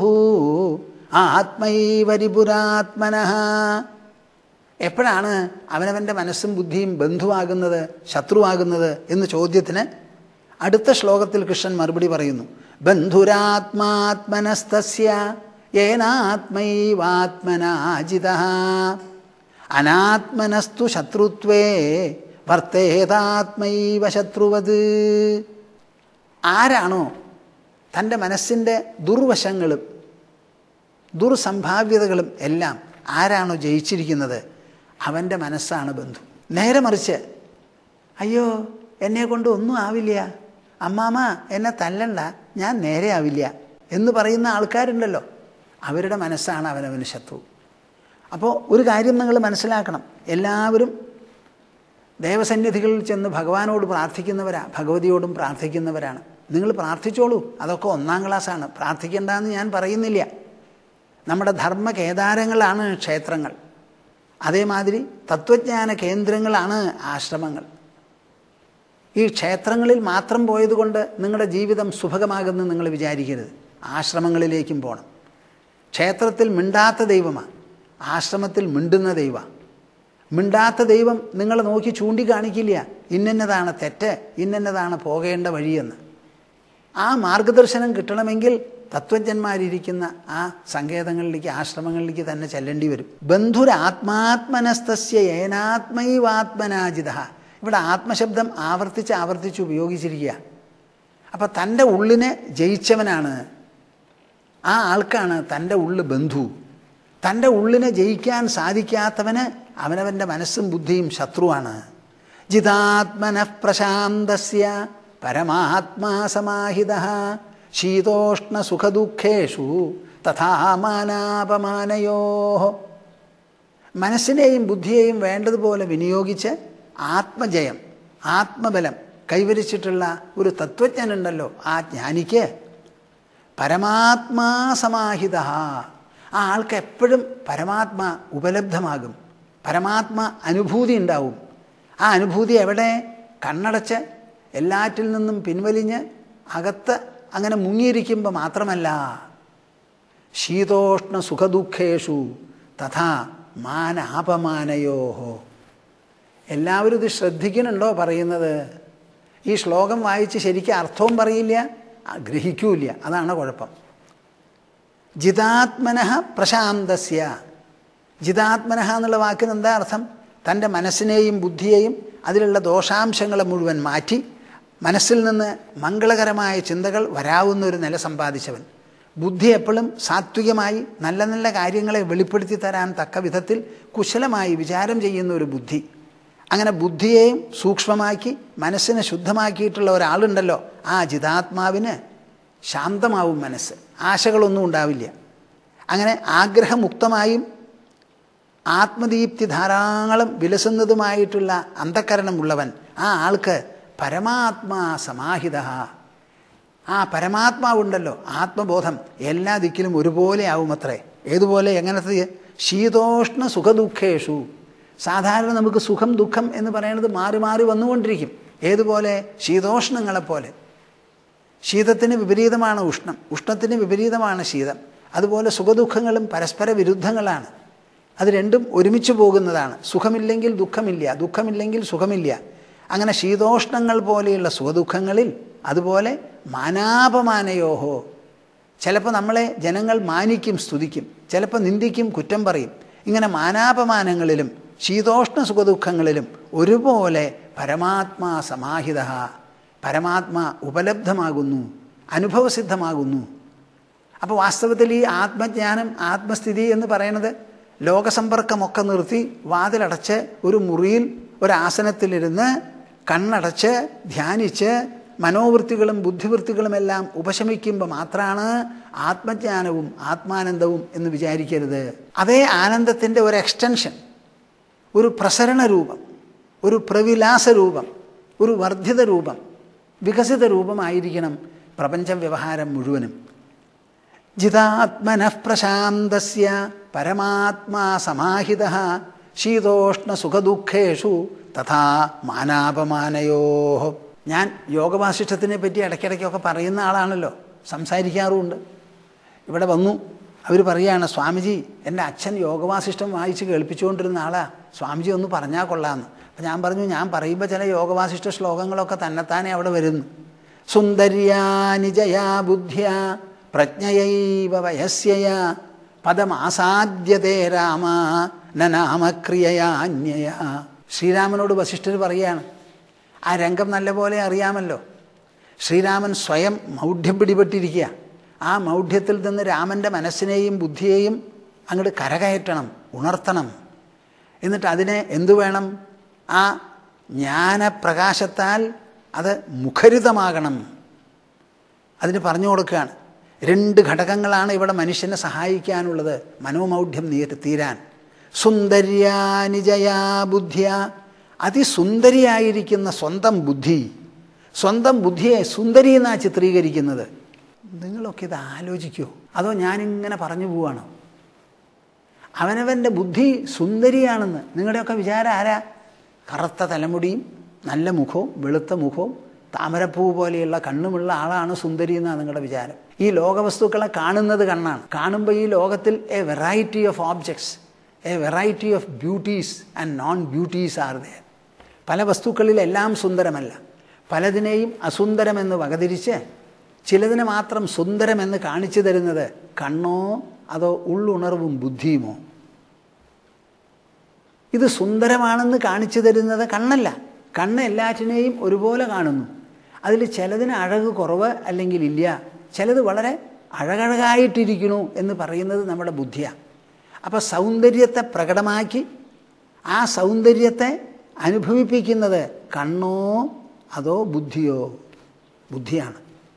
Speaker 1: ആത്മൈവരിപുരാത്മന എപ്പോഴാണ് അവനവൻ്റെ മനസ്സും ബുദ്ധിയും ബന്ധുവാകുന്നത് ശത്രുവാകുന്നത് എന്ന ചോദ്യത്തിന് അടുത്ത ശ്ലോകത്തിൽ കൃഷ്ണൻ മറുപടി പറയുന്നു ബന്ധുരാത്മാത്മനസ്തസ്യ ഏനാത്മൈവാത്മനാജിത അനാത്മനസ്തു ശത്രുത്വേ വർത്തേതാത്മൈവ ശത്രുവത് ആരാണോ തൻ്റെ മനസ്സിൻ്റെ ദുർവശങ്ങളും ദുർസംഭാവ്യതകളും എല്ലാം ആരാണോ ജയിച്ചിരിക്കുന്നത് അവൻ്റെ മനസ്സാണ് ബന്ധു നേരെ മറിച്ച് അയ്യോ എന്നെ കൊണ്ട് ഒന്നും ആവില്ല അമ്മാമ എന്നെ തല്ലണ്ട ഞാൻ നേരെ ആവില്ല എന്ന് പറയുന്ന ആൾക്കാരുണ്ടല്ലോ അവരുടെ മനസ്സാണ് അവനവന് ശത്രു അപ്പോൾ ഒരു കാര്യം നിങ്ങൾ മനസ്സിലാക്കണം എല്ലാവരും ദേവസന്നിധികളിൽ ചെന്ന് ഭഗവാനോട് പ്രാർത്ഥിക്കുന്നവരാ ഭഗവതിയോടും പ്രാർത്ഥിക്കുന്നവരാണ് നിങ്ങൾ പ്രാർത്ഥിച്ചോളൂ അതൊക്കെ ഒന്നാം ക്ലാസ്സാണ് പ്രാർത്ഥിക്കേണ്ടെന്ന് ഞാൻ പറയുന്നില്ല നമ്മുടെ ധർമ്മ കേദാരങ്ങളാണ് ക്ഷേത്രങ്ങൾ അതേമാതിരി തത്വജ്ഞാന കേന്ദ്രങ്ങളാണ് ആശ്രമങ്ങൾ ഈ ക്ഷേത്രങ്ങളിൽ മാത്രം പോയതുകൊണ്ട് നിങ്ങളുടെ ജീവിതം സുഭഗമാകുമെന്ന് നിങ്ങൾ വിചാരിക്കരുത് ആശ്രമങ്ങളിലേക്കും പോകണം ക്ഷേത്രത്തിൽ മിണ്ടാത്ത ദൈവമാണ് ആശ്രമത്തിൽ മിണ്ടുന്ന ദൈവമാണ് മിണ്ടാത്ത ദൈവം നിങ്ങളെ നോക്കി ചൂണ്ടിക്കാണിക്കില്ല ഇന്നന്നതാണ് തെറ്റ് ഇന്നന്നതാണ് പോകേണ്ട വഴിയെന്ന് ആ മാർഗദർശനം കിട്ടണമെങ്കിൽ തത്വജ്ഞന്മാരിയ്ക്കുന്ന ആ സങ്കേതങ്ങളിലേക്ക് ആശ്രമങ്ങളിലേക്ക് തന്നെ ചെല്ലേണ്ടി വരും ബന്ധുരാത്മാത്മനസ്തസ്യ ഏനാത്മൈവാത്മനാജിത ഇവിടെ ആത്മശബ്ദം ആവർത്തിച്ച് ആവർത്തിച്ച് ഉപയോഗിച്ചിരിക്കുക അപ്പം തൻ്റെ ഉള്ളിനെ ജയിച്ചവനാണ് ആ ആൾക്കാണ് തൻ്റെ ഉള്ളു ബന്ധു തൻ്റെ ഉള്ളിനെ ജയിക്കാൻ സാധിക്കാത്തവന് അവനവൻ്റെ മനസ്സും ബുദ്ധിയും ശത്രുവാണ് ജിതാത്മന പ്രശാന്തസ്യ പരമാത്മാ സമാഹിത ശീതോഷ്ണ സുഖദുഃഖേഷു തഥാ മാനാപമാനയോ മനസ്സിനെയും ബുദ്ധിയെയും വേണ്ടതുപോലെ വിനിയോഗിച്ച് ആത്മജയം ആത്മബലം കൈവരിച്ചിട്ടുള്ള ഒരു തത്വജ്ഞനുണ്ടല്ലോ ആ ജ്ഞാനിക്ക് പരമാത്മാ സമാഹിത ആ ആൾക്ക് എപ്പോഴും പരമാത്മാ ഉപലബ്ധമാകും പരമാത്മാ അനുഭൂതി ഉണ്ടാവും ആ അനുഭൂതി എവിടെ കണ്ണടച്ച് എല്ലാറ്റിൽ നിന്നും പിൻവലിഞ്ഞ് അകത്ത് അങ്ങനെ മുങ്ങിയിരിക്കുമ്പോൾ മാത്രമല്ല ശീതോഷ്ണ സുഖദുഃഖേഷു തഥാ മാനാപമാനയോഹോ എല്ലാവരും ഇത് ശ്രദ്ധിക്കുന്നുണ്ടോ പറയുന്നത് ഈ ശ്ലോകം വായിച്ച് ശരിക്കും അർത്ഥവും പറയില്ല ഗ്രഹിക്കൂല അതാണ് കുഴപ്പം ജിതാത്മന പ്രശാന്തസ്യ ജിതാത്മനഃ എന്നുള്ള വാക്കിന് എന്താ അർത്ഥം തൻ്റെ മനസ്സിനെയും ബുദ്ധിയെയും അതിലുള്ള ദോഷാംശങ്ങളെ മുഴുവൻ മാറ്റി മനസ്സിൽ നിന്ന് മംഗളകരമായ ചിന്തകൾ വരാവുന്ന ഒരു നില സമ്പാദിച്ചവൻ ബുദ്ധി എപ്പോഴും സാത്വികമായി നല്ല നല്ല കാര്യങ്ങളെ വെളിപ്പെടുത്തി തരാൻ തക്ക വിധത്തിൽ കുശലമായി വിചാരം ചെയ്യുന്ന ഒരു ബുദ്ധി അങ്ങനെ ബുദ്ധിയെയും സൂക്ഷ്മമാക്കി മനസ്സിനെ ശുദ്ധമാക്കിയിട്ടുള്ള ഒരാളുണ്ടല്ലോ ആ ജിതാത്മാവിന് ശാന്തമാവും മനസ്സ് ആശകളൊന്നും ഉണ്ടാവില്ല അങ്ങനെ ആഗ്രഹമുക്തമായും ആത്മദീപ്തി ധാരാളം വിലസുന്നതുമായിട്ടുള്ള അന്ധക്കരണമുള്ളവൻ ആ ആൾക്ക് പരമാത്മാ സമാഹിത ആ പരമാത്മാവുണ്ടല്ലോ ആത്മബോധം എല്ലാ ദിക്കിലും ഒരുപോലെ ആവുമത്രേ ഏതുപോലെ എങ്ങനത്തെ ശീതോഷ്ണ സുഖദുഃഖേഷു സാധാരണ നമുക്ക് സുഖം ദുഃഖം എന്ന് പറയുന്നത് മാറി മാറി വന്നുകൊണ്ടിരിക്കും ഏതുപോലെ ശീതോഷ്ണങ്ങളെപ്പോലെ ശീതത്തിന് വിപരീതമാണ് ഉഷ്ണം ഉഷ്ണത്തിന് വിപരീതമാണ് ശീതം അതുപോലെ സുഖദുഃഖങ്ങളും പരസ്പര വിരുദ്ധങ്ങളാണ് അത് രണ്ടും ഒരുമിച്ച് പോകുന്നതാണ് സുഖമില്ലെങ്കിൽ ദുഃഖമില്ല ദുഃഖമില്ലെങ്കിൽ സുഖമില്ല അങ്ങനെ ശീതോഷ്ണങ്ങൾ പോലെയുള്ള സുഖദുഃഖങ്ങളിൽ അതുപോലെ മാനാപമാനയോഹോ ചിലപ്പോൾ നമ്മളെ ജനങ്ങൾ മാനിക്കും സ്തുതിക്കും ചിലപ്പോൾ നിന്ദിക്കും കുറ്റം പറയും ഇങ്ങനെ മാനാപമാനങ്ങളിലും ശീതോഷ്ണ സുഖദുഃഖങ്ങളിലും ഒരുപോലെ പരമാത്മാ സമാഹിത പരമാത്മാ ഉപലബ്ധമാകുന്നു അനുഭവസിദ്ധമാകുന്നു അപ്പോൾ വാസ്തവത്തിൽ ഈ ആത്മജ്ഞാനം ആത്മസ്ഥിതി എന്ന് പറയുന്നത് ലോകസമ്പർക്കമൊക്കെ നിർത്തി വാതിലടച്ച് ഒരു മുറിയിൽ ഒരാസനത്തിലിരുന്ന് കണ്ണടച്ച് ധ്യാനിച്ച് മനോവൃത്തികളും ബുദ്ധിവൃത്തികളുമെല്ലാം ഉപശമിക്കുമ്പോൾ മാത്രമാണ് ആത്മജ്ഞാനവും ആത്മാനന്ദവും എന്ന് വിചാരിക്കരുത് അതേ ആനന്ദത്തിൻ്റെ ഒരു എക്സ്റ്റൻഷൻ ഒരു പ്രസരണ രൂപം ഒരു പ്രവിലാസ രൂപം ഒരു വർദ്ധിത രൂപം വികസിത രൂപമായിരിക്കണം പ്രപഞ്ച വ്യവഹാരം മുഴുവനും ജിതാത്മന പ്രശാന്തസ്യ പരമാത്മാ സമാഹിത ശീതോഷ്ണ സുഖദുഃഖേഷു തഥാ മാനാപമാനയോ ഞാൻ യോഗവാസിഷ്ഠത്തിനെ പറ്റി ഇടയ്ക്കിടയ്ക്കൊക്കെ പറയുന്ന ആളാണല്ലോ സംസാരിക്കാറുമുണ്ട് ഇവിടെ വന്നു അവർ പറയുകയാണ് സ്വാമിജി എൻ്റെ അച്ഛൻ യോഗവാസിഷ്ടം വായിച്ച് കേൾപ്പിച്ചുകൊണ്ടിരുന്ന ആളാ സ്വാമിജി ഒന്ന് പറഞ്ഞാൽ കൊള്ളാമെന്ന് അപ്പം ഞാൻ പറഞ്ഞു ഞാൻ പറയുമ്പോൾ ചില യോഗവാസിഷ്ട ശ്ലോകങ്ങളൊക്കെ തന്നെത്താനെ അവിടെ വരുന്നു സുന്ദര്യാ നിജയാ ബുദ്ധ്യ പ്രജ്ഞയൈവ വയസ്യയ പദമാസാദ്യതേ രാമ നനാമക്രിയയാ അന്യയ ശ്രീരാമനോട് വസിഷ്ഠർ പറയുകയാണ് ആ രംഗം നല്ലപോലെ അറിയാമല്ലോ ശ്രീരാമൻ സ്വയം മൗഢ്യം പിടിപെട്ടിരിക്കുക ആ മൗഢ്യത്തിൽ നിന്ന് രാമൻ്റെ മനസ്സിനെയും ബുദ്ധിയെയും അങ്ങോട്ട് കരകയറ്റണം ഉണർത്തണം എന്നിട്ട് അതിനെ എന്തു വേണം ആ ജ്ഞാനപ്രകാശത്താൽ അത് മുഖരിതമാകണം അതിന് പറഞ്ഞു കൊടുക്കുകയാണ് രണ്ട് ഘടകങ്ങളാണ് ഇവിടെ മനുഷ്യനെ സഹായിക്കാനുള്ളത് മനോമൗഢ്യം നീര് തീരാൻ സുന്ദര്യാ നിജയാ ബുദ്ധിയ അതിസുന്ദരിയായിരിക്കുന്ന സ്വന്തം ബുദ്ധി സ്വന്തം ബുദ്ധിയെ സുന്ദരി എന്നാണ് ചിത്രീകരിക്കുന്നത് നിങ്ങളൊക്കെ ഇത് ആലോചിക്കുമോ അതോ ഞാനിങ്ങനെ പറഞ്ഞു പോവാണോ അവനവൻ്റെ ബുദ്ധി സുന്ദരിയാണെന്ന് നിങ്ങളുടെയൊക്കെ വിചാരം ആരാ കറുത്ത തലമുടിയും നല്ല മുഖവും വെളുത്ത മുഖവും താമരപ്പൂ പോലെയുള്ള കണ്ണുമുള്ള ആളാണ് സുന്ദരി എന്നാണ് നിങ്ങളുടെ വിചാരം ഈ ലോകവസ്തുക്കളെ കാണുന്നത് കണ്ണാണ് കാണുമ്പോൾ ഈ ലോകത്തിൽ a variety of objects a variety of beauties and non beauties are there പല വസ്തുക്കളിലെല്ലാം സുന്ദരമല്ല പലതിനെയും അസുന്ദരമെന്ന് വകതിരിച്ച് ചിലതിനെ മാത്രം സുന്ദരമെന്ന് കാണിച്ചു തരുന്നത് കണ്ണോ അതോ ഉള്ളുണർവും ബുദ്ധിയുമോ ഇത് സുന്ദരമാണെന്ന് കാണിച്ചു തരുന്നത് കണ്ണല്ല കണ്ണ് എല്ലാറ്റിനെയും ഒരുപോലെ കാണുന്നു അതിൽ ചിലതിന് അഴക് കുറവ് അല്ലെങ്കിൽ ഇല്ല ചിലത് വളരെ അഴകഴകായിട്ടിരിക്കണു എന്ന് പറയുന്നത് നമ്മുടെ ബുദ്ധിയാണ് അപ്പോൾ സൗന്ദര്യത്തെ പ്രകടമാക്കി ആ സൗന്ദര്യത്തെ അനുഭവിപ്പിക്കുന്നത് കണ്ണോ അതോ ബുദ്ധിയോ ബുദ്ധിയാണ്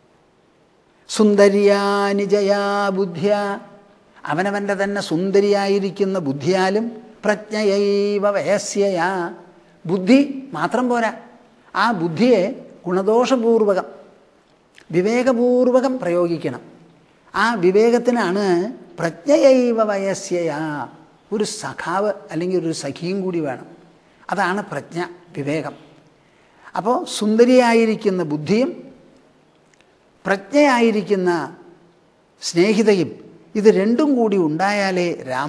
Speaker 1: സുന്ദരിയാ നിജയാ ബുദ്ധിയ അവനവൻ്റെ തന്നെ സുന്ദരിയായിരിക്കുന്ന ബുദ്ധിയാലും പ്രജ്ഞയൈവ വയസ്യയാ ബുദ്ധി മാത്രം പോരാ ആ ബുദ്ധിയെ ഗുണദോഷപൂർവകം വിവേകപൂർവകം പ്രയോഗിക്കണം ആ വിവേകത്തിനാണ് പ്രജ്ഞയൈവ വയസ്യയാ ഒരു സഖാവ് അല്ലെങ്കിൽ ഒരു സഖിയും കൂടി വേണം അതാണ് പ്രജ്ഞ വിവേകം അപ്പോൾ സുന്ദരിയായിരിക്കുന്ന ബുദ്ധിയും പ്രജ്ഞയായിരിക്കുന്ന സ്നേഹിതയും ഇത് രണ്ടും കൂടി ഉണ്ടായാലേ രാമ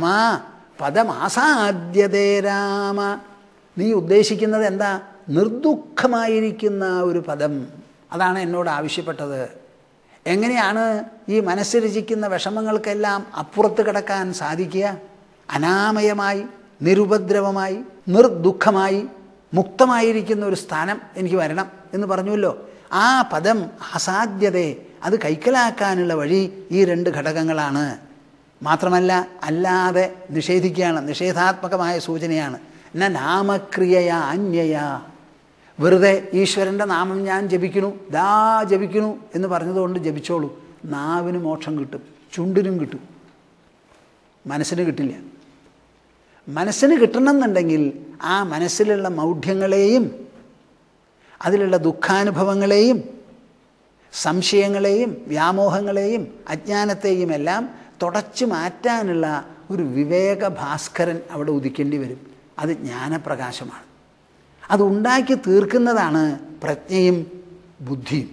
Speaker 1: പദമാസാദ്യതേ രാമ നീ ഉദ്ദേശിക്കുന്നത് എന്താ നിർദുഃഖമായിരിക്കുന്ന ഒരു പദം അതാണ് എന്നോട് ആവശ്യപ്പെട്ടത് എങ്ങനെയാണ് ഈ മനസ്സിരചിക്കുന്ന വിഷമങ്ങൾക്കെല്ലാം അപ്പുറത്ത് കിടക്കാൻ സാധിക്കുക അനാമയമായി നിരുപദ്രവമായി നിർദുഃഖമായി മുക്തമായിരിക്കുന്ന ഒരു സ്ഥാനം എനിക്ക് വരണം എന്ന് പറഞ്ഞുവല്ലോ ആ പദം അസാധ്യതയെ അത് കൈക്കലാക്കാനുള്ള വഴി ഈ രണ്ട് ഘടകങ്ങളാണ് മാത്രമല്ല അല്ലാതെ നിഷേധിക്കുകയാണ് നിഷേധാത്മകമായ സൂചനയാണ് ന നാമക്രിയയ അന്യയ വെറുതെ ഈശ്വരൻ്റെ നാമം ഞാൻ ജപിക്കണു ദാ ജപിക്കണു എന്ന് പറഞ്ഞതുകൊണ്ട് ജപിച്ചോളൂ നാവിന് മോക്ഷം കിട്ടും ചുണ്ടിനും കിട്ടും മനസ്സിന് കിട്ടില്ല മനസ്സിന് കിട്ടണമെന്നുണ്ടെങ്കിൽ ആ മനസ്സിലുള്ള മൗഢ്യങ്ങളെയും അതിലുള്ള ദുഃഖാനുഭവങ്ങളെയും സംശയങ്ങളെയും വ്യാമോഹങ്ങളെയും അജ്ഞാനത്തെയും എല്ലാം തുടച്ചു മാറ്റാനുള്ള ഒരു വിവേക ഭാസ്കരൻ അവിടെ ഉദിക്കേണ്ടി വരും അത് ജ്ഞാനപ്രകാശമാണ് അത് ഉണ്ടാക്കി തീർക്കുന്നതാണ് പ്രജ്ഞയും ബുദ്ധിയും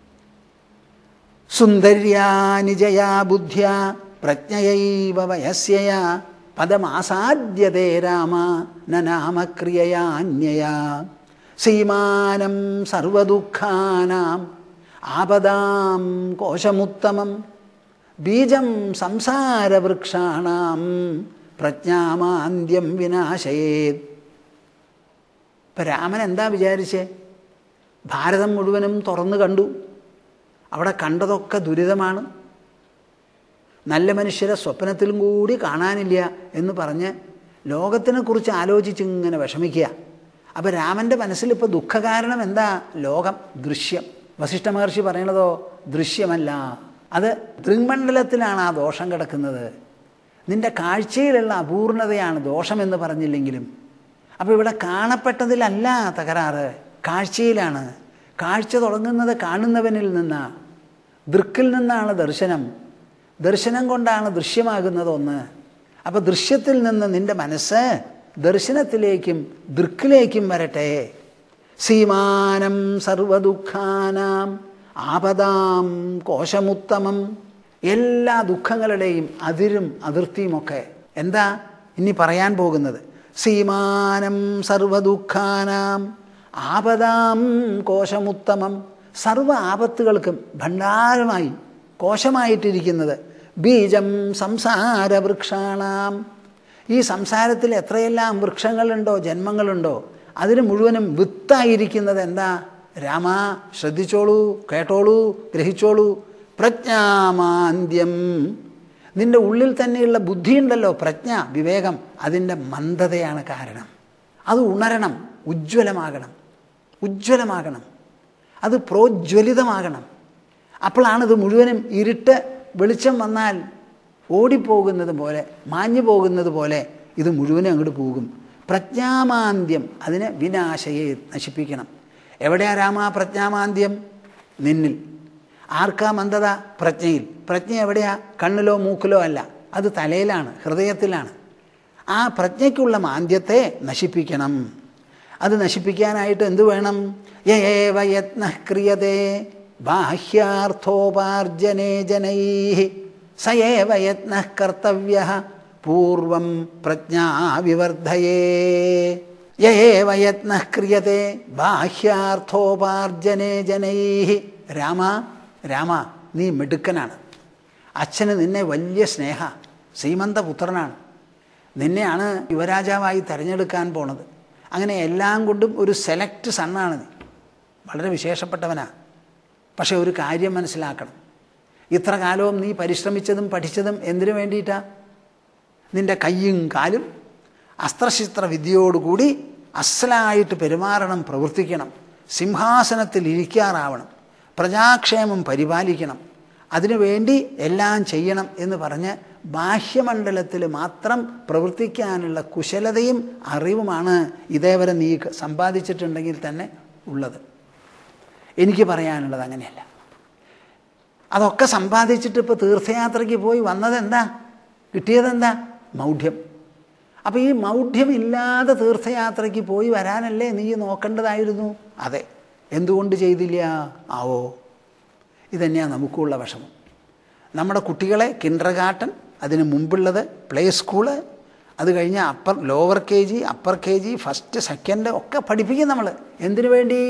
Speaker 1: സുന്ദര്യാ നിജയാ ബുദ്ധ്യ പ്രജ്ഞയൈവ വയസ്യയാ പദമാസാദ്യതേ രാമ ന നാമക്രിയയാ അന്യയാ സീമാനം സർവദുഃഖാനാം ആപദാം കോശമുത്തമം ബീജം സംസാരവൃക്ഷാണാം പ്രജ്ഞാമാന്ത്യം വിനാശയേത് ഇപ്പം രാമൻ എന്താ വിചാരിച്ചേ ഭാരതം മുഴുവനും തുറന്നു കണ്ടു അവിടെ കണ്ടതൊക്കെ ദുരിതമാണ് നല്ല മനുഷ്യരെ സ്വപ്നത്തിലും കൂടി കാണാനില്ല എന്ന് പറഞ്ഞ് ലോകത്തിനെക്കുറിച്ച് ആലോചിച്ച് ഇങ്ങനെ വിഷമിക്കുക അപ്പോൾ രാമൻ്റെ മനസ്സിൽ ഇപ്പോൾ ദുഃഖകാരണം എന്താ ലോകം ദൃശ്യം വസിഷ്ഠ മഹർഷി പറയണതോ ദൃശ്യമല്ല അത് ദൃങ്മണ്ഡലത്തിലാണ് ആ ദോഷം കിടക്കുന്നത് നിന്റെ കാഴ്ചയിലുള്ള അപൂർണതയാണ് ദോഷമെന്ന് പറഞ്ഞില്ലെങ്കിലും അപ്പോൾ ഇവിടെ കാണപ്പെട്ടതിലല്ല തകരാറ് കാഴ്ചയിലാണ് കാഴ്ച തുടങ്ങുന്നത് കാണുന്നവനിൽ നിന്നാണ് ദൃക്കിൽ നിന്നാണ് ദർശനം ദർശനം കൊണ്ടാണ് ദൃശ്യമാകുന്നത് ഒന്ന് അപ്പോൾ ദൃശ്യത്തിൽ നിന്ന് നിന്റെ മനസ്സ് ദർശനത്തിലേക്കും ദൃക്കിലേക്കും വരട്ടെ സീമാനം സർവദുഃഖാനാം ആപദാം കോശമുത്തമം എല്ലാ ദുഃഖങ്ങളുടെയും അതിരും അതിർത്തിയുമൊക്കെ എന്താ ഇനി പറയാൻ പോകുന്നത് സീമാനം സർവദുഃഖാനാം ആപദാം കോശമുത്തമം സർവ ആപത്തുകൾക്കും ഭണ്ഡാരമായി കോശമായിട്ടിരിക്കുന്നത് ബീജം സംസാരവൃക്ഷാണാം ഈ സംസാരത്തിൽ എത്രയെല്ലാം വൃക്ഷങ്ങളുണ്ടോ ജന്മങ്ങളുണ്ടോ അതിന് മുഴുവനും വിത്തായിരിക്കുന്നത് എന്താ രാമ ശ്രദ്ധിച്ചോളൂ കേട്ടോളൂ ഗ്രഹിച്ചോളൂ പ്രജ്ഞാമാന്ത്യം നിന്റെ ഉള്ളിൽ തന്നെയുള്ള ബുദ്ധിയുണ്ടല്ലോ പ്രജ്ഞ വിവേകം അതിൻ്റെ മന്ദതയാണ് കാരണം അത് ഉണരണം ഉജ്ജ്വലമാകണം ഉജ്ജ്വലമാകണം അത് പ്രോജ്വലിതമാകണം അപ്പോഴാണ് ഇത് മുഴുവനും ഇരുട്ട് വെളിച്ചം വന്നാൽ ഓടിപ്പോകുന്നത് പോലെ മാഞ്ഞു പോകുന്നത് പോലെ ഇത് മുഴുവനും അങ്ങോട്ട് പോകും പ്രജ്ഞാമാന്ത്യം അതിനെ വിനാശയെ നശിപ്പിക്കണം എവിടെയാ രാമ പ്രജ്ഞാമാന്ത്യം നിന്നിൽ ആർക്കാ മന്ദത പ്രജ്ഞയിൽ പ്രജ്ഞ എവിടെയാ കണ്ണിലോ മൂക്കിലോ അല്ല അത് തലയിലാണ് ഹൃദയത്തിലാണ് ആ പ്രജ്ഞയ്ക്കുള്ള മാന്ദ്യത്തെ നശിപ്പിക്കണം അത് നശിപ്പിക്കാനായിട്ട് എന്തു വേണം യേവ യത്ന ക്രിയതേ ബാഹ്യാർത്ഥോപാർജനേ ജനൈ സയേവ യത്ന കർത്തവ്യ പൂർവം പ്രജ്ഞാവിവർദ്ധയേ യേവ യത്ന ക്രിയത്തെ ബാഹ്യാർത്ഥോപാർജനേ ജനൈ രാമ രാമ നീ മിടുക്കനാണ് അച്ഛന് നിന്നെ വലിയ സ്നേഹ ശ്രീമന്തപുത്രനാണ് നിന്നെയാണ് യുവരാജാവായി തിരഞ്ഞെടുക്കാൻ പോണത് അങ്ങനെ എല്ലാം കൊണ്ടും ഒരു സെലക്ട് സണ്ണാണ് നീ വളരെ വിശേഷപ്പെട്ടവനാ പക്ഷെ ഒരു കാര്യം മനസ്സിലാക്കണം ഇത്ര കാലവും നീ പരിശ്രമിച്ചതും പഠിച്ചതും എന്തിനു വേണ്ടിയിട്ടാ നിന്റെ കയ്യും കാലും അസ്ത്രശിസ്ത്ര വിദ്യയോടുകൂടി അസലായിട്ട് പെരുമാറണം പ്രവർത്തിക്കണം സിംഹാസനത്തിൽ ഇരിക്കാറാവണം പ്രജാക്ഷേമം പരിപാലിക്കണം അതിനുവേണ്ടി എല്ലാം ചെയ്യണം എന്ന് പറഞ്ഞ് ബാഹ്യമണ്ഡലത്തിൽ മാത്രം പ്രവർത്തിക്കാനുള്ള കുശലതയും അറിവുമാണ് ഇതേവരെ നീ സമ്പാദിച്ചിട്ടുണ്ടെങ്കിൽ തന്നെ ഉള്ളത് എനിക്ക് പറയാനുള്ളത് അങ്ങനെയല്ല അതൊക്കെ സമ്പാദിച്ചിട്ട് ഇപ്പോൾ തീർത്ഥയാത്രയ്ക്ക് പോയി വന്നതെന്താ കിട്ടിയതെന്താ മൗഢ്യം അപ്പോൾ ഈ മൗഢ്യമില്ലാതെ തീർത്ഥയാത്രയ്ക്ക് പോയി വരാനല്ലേ നീ നോക്കേണ്ടതായിരുന്നു അതെ എന്തുകൊണ്ട് ചെയ്തില്ല ആവോ ഇതന്നെയാണ് നമുക്കുള്ള വിഷമം നമ്മുടെ കുട്ടികളെ കിൻഡർ ഗാർട്ടൻ അതിന് മുമ്പുള്ളത് പ്ലേ സ്കൂള് അത് കഴിഞ്ഞ് upper lower K G upper K G first second ഒക്കെ പഠിപ്പിക്കും നമ്മൾ എന്തിനു വേണ്ടി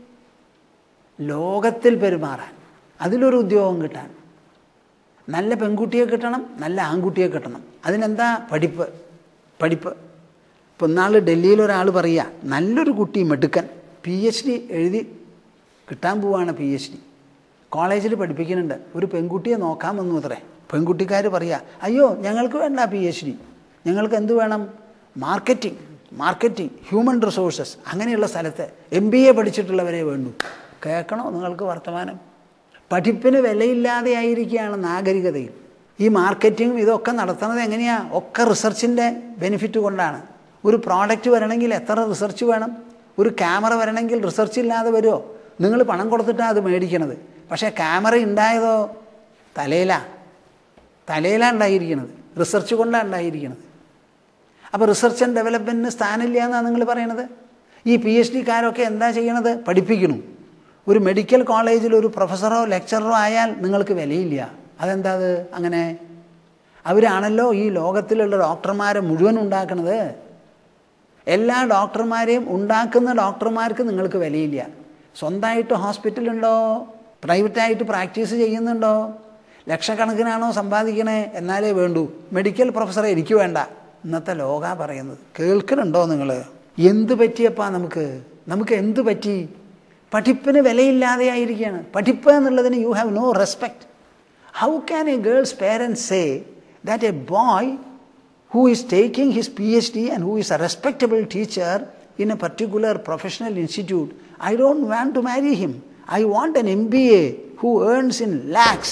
Speaker 1: ലോകത്തിൽ പെരുമാറാൻ അതിലൊരു ഉദ്യോഗം കിട്ടാൻ നല്ല പെൺകുട്ടിയെ കിട്ടണം നല്ല ആൺകുട്ടിയെ കിട്ടണം അതിനെന്താ പഠിപ്പ് പഠിപ്പ് ഇപ്പം ഇന്നാൾ ഡൽഹിയിൽ ഒരാൾ പറയുക നല്ലൊരു കുട്ടി മെടുക്കൻ പി എച്ച് ഡി എഴുതി കിട്ടാൻ പോവാണ് പി എച്ച് ഡി കോളേജിൽ പഠിപ്പിക്കുന്നുണ്ട് ഒരു പെൺകുട്ടിയെ നോക്കാൻ വന്നു അത്രേ പെൺകുട്ടിക്കാർ പറയുക അയ്യോ ഞങ്ങൾക്ക് വേണ്ട പി എച്ച് ഡി ഞങ്ങൾക്ക് എന്ത് വേണം മാർക്കറ്റിംഗ് മാർക്കറ്റിംഗ് ഹ്യൂമൻ റിസോഴ്സസ് അങ്ങനെയുള്ള സ്ഥലത്ത് എം ബി എ പഠിച്ചിട്ടുള്ളവരെ വേണ്ടു കേൾക്കണോ നിങ്ങൾക്ക് വർത്തമാനം പഠിപ്പിന് വിലയില്ലാതെ ആയിരിക്കുകയാണ് നാഗരികതയിൽ ഈ മാർക്കറ്റിങ്ങും ഇതൊക്കെ നടത്തുന്നത് എങ്ങനെയാണ് ഒക്കെ റിസർച്ചിൻ്റെ ബെനിഫിറ്റ് കൊണ്ടാണ് ഒരു പ്രോഡക്റ്റ് വരണമെങ്കിൽ എത്ര റിസർച്ച് വേണം ഒരു ക്യാമറ വരണമെങ്കിൽ റിസർച്ച് ഇല്ലാതെ വരുമോ നിങ്ങൾ പണം കൊടുത്തിട്ടാണ് അത് മേടിക്കണത് പക്ഷേ ക്യാമറ ഉണ്ടായതോ തലയിലാ തലയിലാണ് ഉണ്ടായിരിക്കുന്നത് റിസർച്ച് കൊണ്ടാണ് ഉണ്ടായിരിക്കുന്നത് അപ്പോൾ റിസർച്ച് ആൻഡ് ഡെവലപ്മെൻറ്റിന് സ്ഥാനമില്ല എന്നാണ് നിങ്ങൾ പറയണത് ഈ പി എച്ച് ഡിക്കാരൊക്കെ എന്താ ചെയ്യണത് പഠിപ്പിക്കണു ഒരു മെഡിക്കൽ കോളേജിൽ ഒരു പ്രൊഫസറോ ലെക്ചററോ ആയാൽ നിങ്ങൾക്ക് വിലയില്ല അതെന്താ അത് അങ്ങനെ അവരാണല്ലോ ഈ ലോകത്തിലുള്ള ഡോക്ടർമാരെ മുഴുവൻ ഉണ്ടാക്കുന്നത് എല്ലാ ഡോക്ടർമാരെയും ഉണ്ടാക്കുന്ന ഡോക്ടർമാർക്ക് നിങ്ങൾക്ക് വിലയില്ല സ്വന്തമായിട്ട് ഹോസ്പിറ്റലുണ്ടോ പ്രൈവറ്റായിട്ട് പ്രാക്ടീസ് ചെയ്യുന്നുണ്ടോ ലക്ഷക്കണക്കിനാണോ സമ്പാദിക്കണേ എന്നാലേ വേണ്ടൂ മെഡിക്കൽ പ്രൊഫസറെ എനിക്ക് വേണ്ട ഇന്നത്തെ ലോക പറയുന്നത് കേൾക്കുന്നുണ്ടോ നിങ്ങൾ എന്ത് പറ്റിയപ്പാ നമുക്ക് നമുക്ക് എന്ത് പറ്റി പഠിപ്പിന് വിലയില്ലാതെ ആയിരിക്കുകയാണ് പഠിപ്പ് എന്നുള്ളതിന് you have no respect how can a girl's parents say that a boy who is taking his PhD and who is a respectable teacher in a particular professional institute, I don't want to marry him. I want an MBA who earns in lakhs.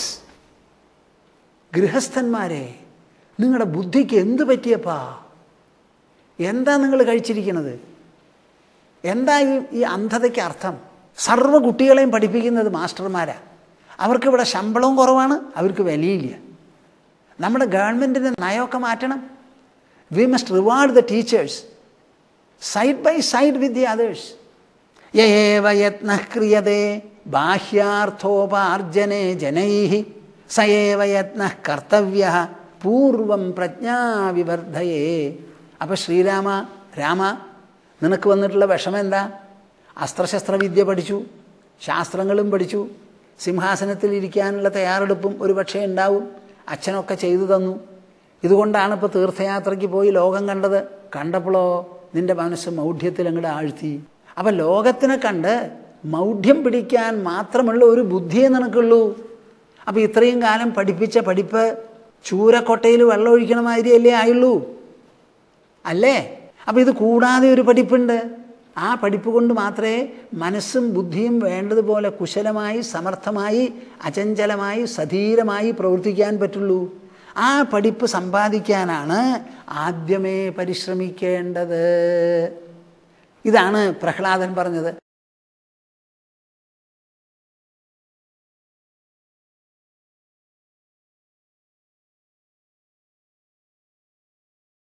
Speaker 1: ഗൃഹസ്ഥന്മാരെ നിങ്ങളുടെ ബുദ്ധിക്ക് എന്ത് പറ്റിയപ്പാ എന്താ നിങ്ങൾ കഴിച്ചിരിക്കുന്നത് എന്താ ഈ ഈ അന്ധതയ്ക്ക് അർത്ഥം സർവ്വ കുട്ടികളെയും പഠിപ്പിക്കുന്നത് മാസ്റ്റർമാരാ അവർക്കിവിടെ ശമ്പളവും കുറവാണ് അവർക്ക് വിലയില്ല നമ്മുടെ ഗവൺമെൻറ്റിൻ്റെ നയമൊക്കെ മാറ്റണം we must reward the teachers side by side with the others യേവ യത്ന ക്രിയതേ ബാഹ്യാർത്ഥോപാർജനെ ജനൈ സയേവ യത്ന കർത്തവ്യ പൂർവം പ്രജ്ഞാവിവർദ്ധയേ അപ്പം ശ്രീരാമ രാമ നിനക്ക് വന്നിട്ടുള്ള വിഷമം എന്താ അസ്ത്രശസ്ത്ര വിദ്യ പഠിച്ചു ശാസ്ത്രങ്ങളും പഠിച്ചു സിംഹാസനത്തിൽ ഇരിക്കാനുള്ള തയ്യാറെടുപ്പും ഒരു പക്ഷേ ഉണ്ടാവും അച്ഛനൊക്കെ ചെയ്തു തന്നു ഇതുകൊണ്ടാണ് ഇപ്പോൾ തീർത്ഥയാത്രയ്ക്ക് പോയി ലോകം കണ്ടത് കണ്ടപ്പോഴോ നിന്റെ മനസ്സ് മൗഢ്യത്തിൽ അങ്ങോട്ട് ആഴ്ത്തി അപ്പം ലോകത്തിനെ കണ്ട് മൗഢ്യം പിടിക്കാൻ മാത്രമുള്ള ഒരു ബുദ്ധിയെ നിനക്കുള്ളൂ അപ്പം ഇത്രയും കാലം പഠിപ്പിച്ച പഠിപ്പ് ചൂരക്കൊട്ടയിൽ വെള്ളം ഒഴിക്കണ മാതിരിയല്ലേ ആയുള്ളൂ അല്ലേ അപ്പം ഇത് കൂടാതെ ഒരു പഠിപ്പുണ്ട് ആ പഠിപ്പ് കൊണ്ട് മാത്രമേ മനസ്സും ബുദ്ധിയും വേണ്ടതുപോലെ കുശലമായി സമർത്ഥമായി അചഞ്ചലമായി സധീരമായി പ്രവർത്തിക്കാൻ പറ്റുള്ളൂ ആ പഠിപ്പ് സമ്പാദിക്കാനാണ് ആദ്യമേ പരിശ്രമിക്കേണ്ടത് ഇതാണ് പ്രഹ്ലാദൻ പറഞ്ഞത്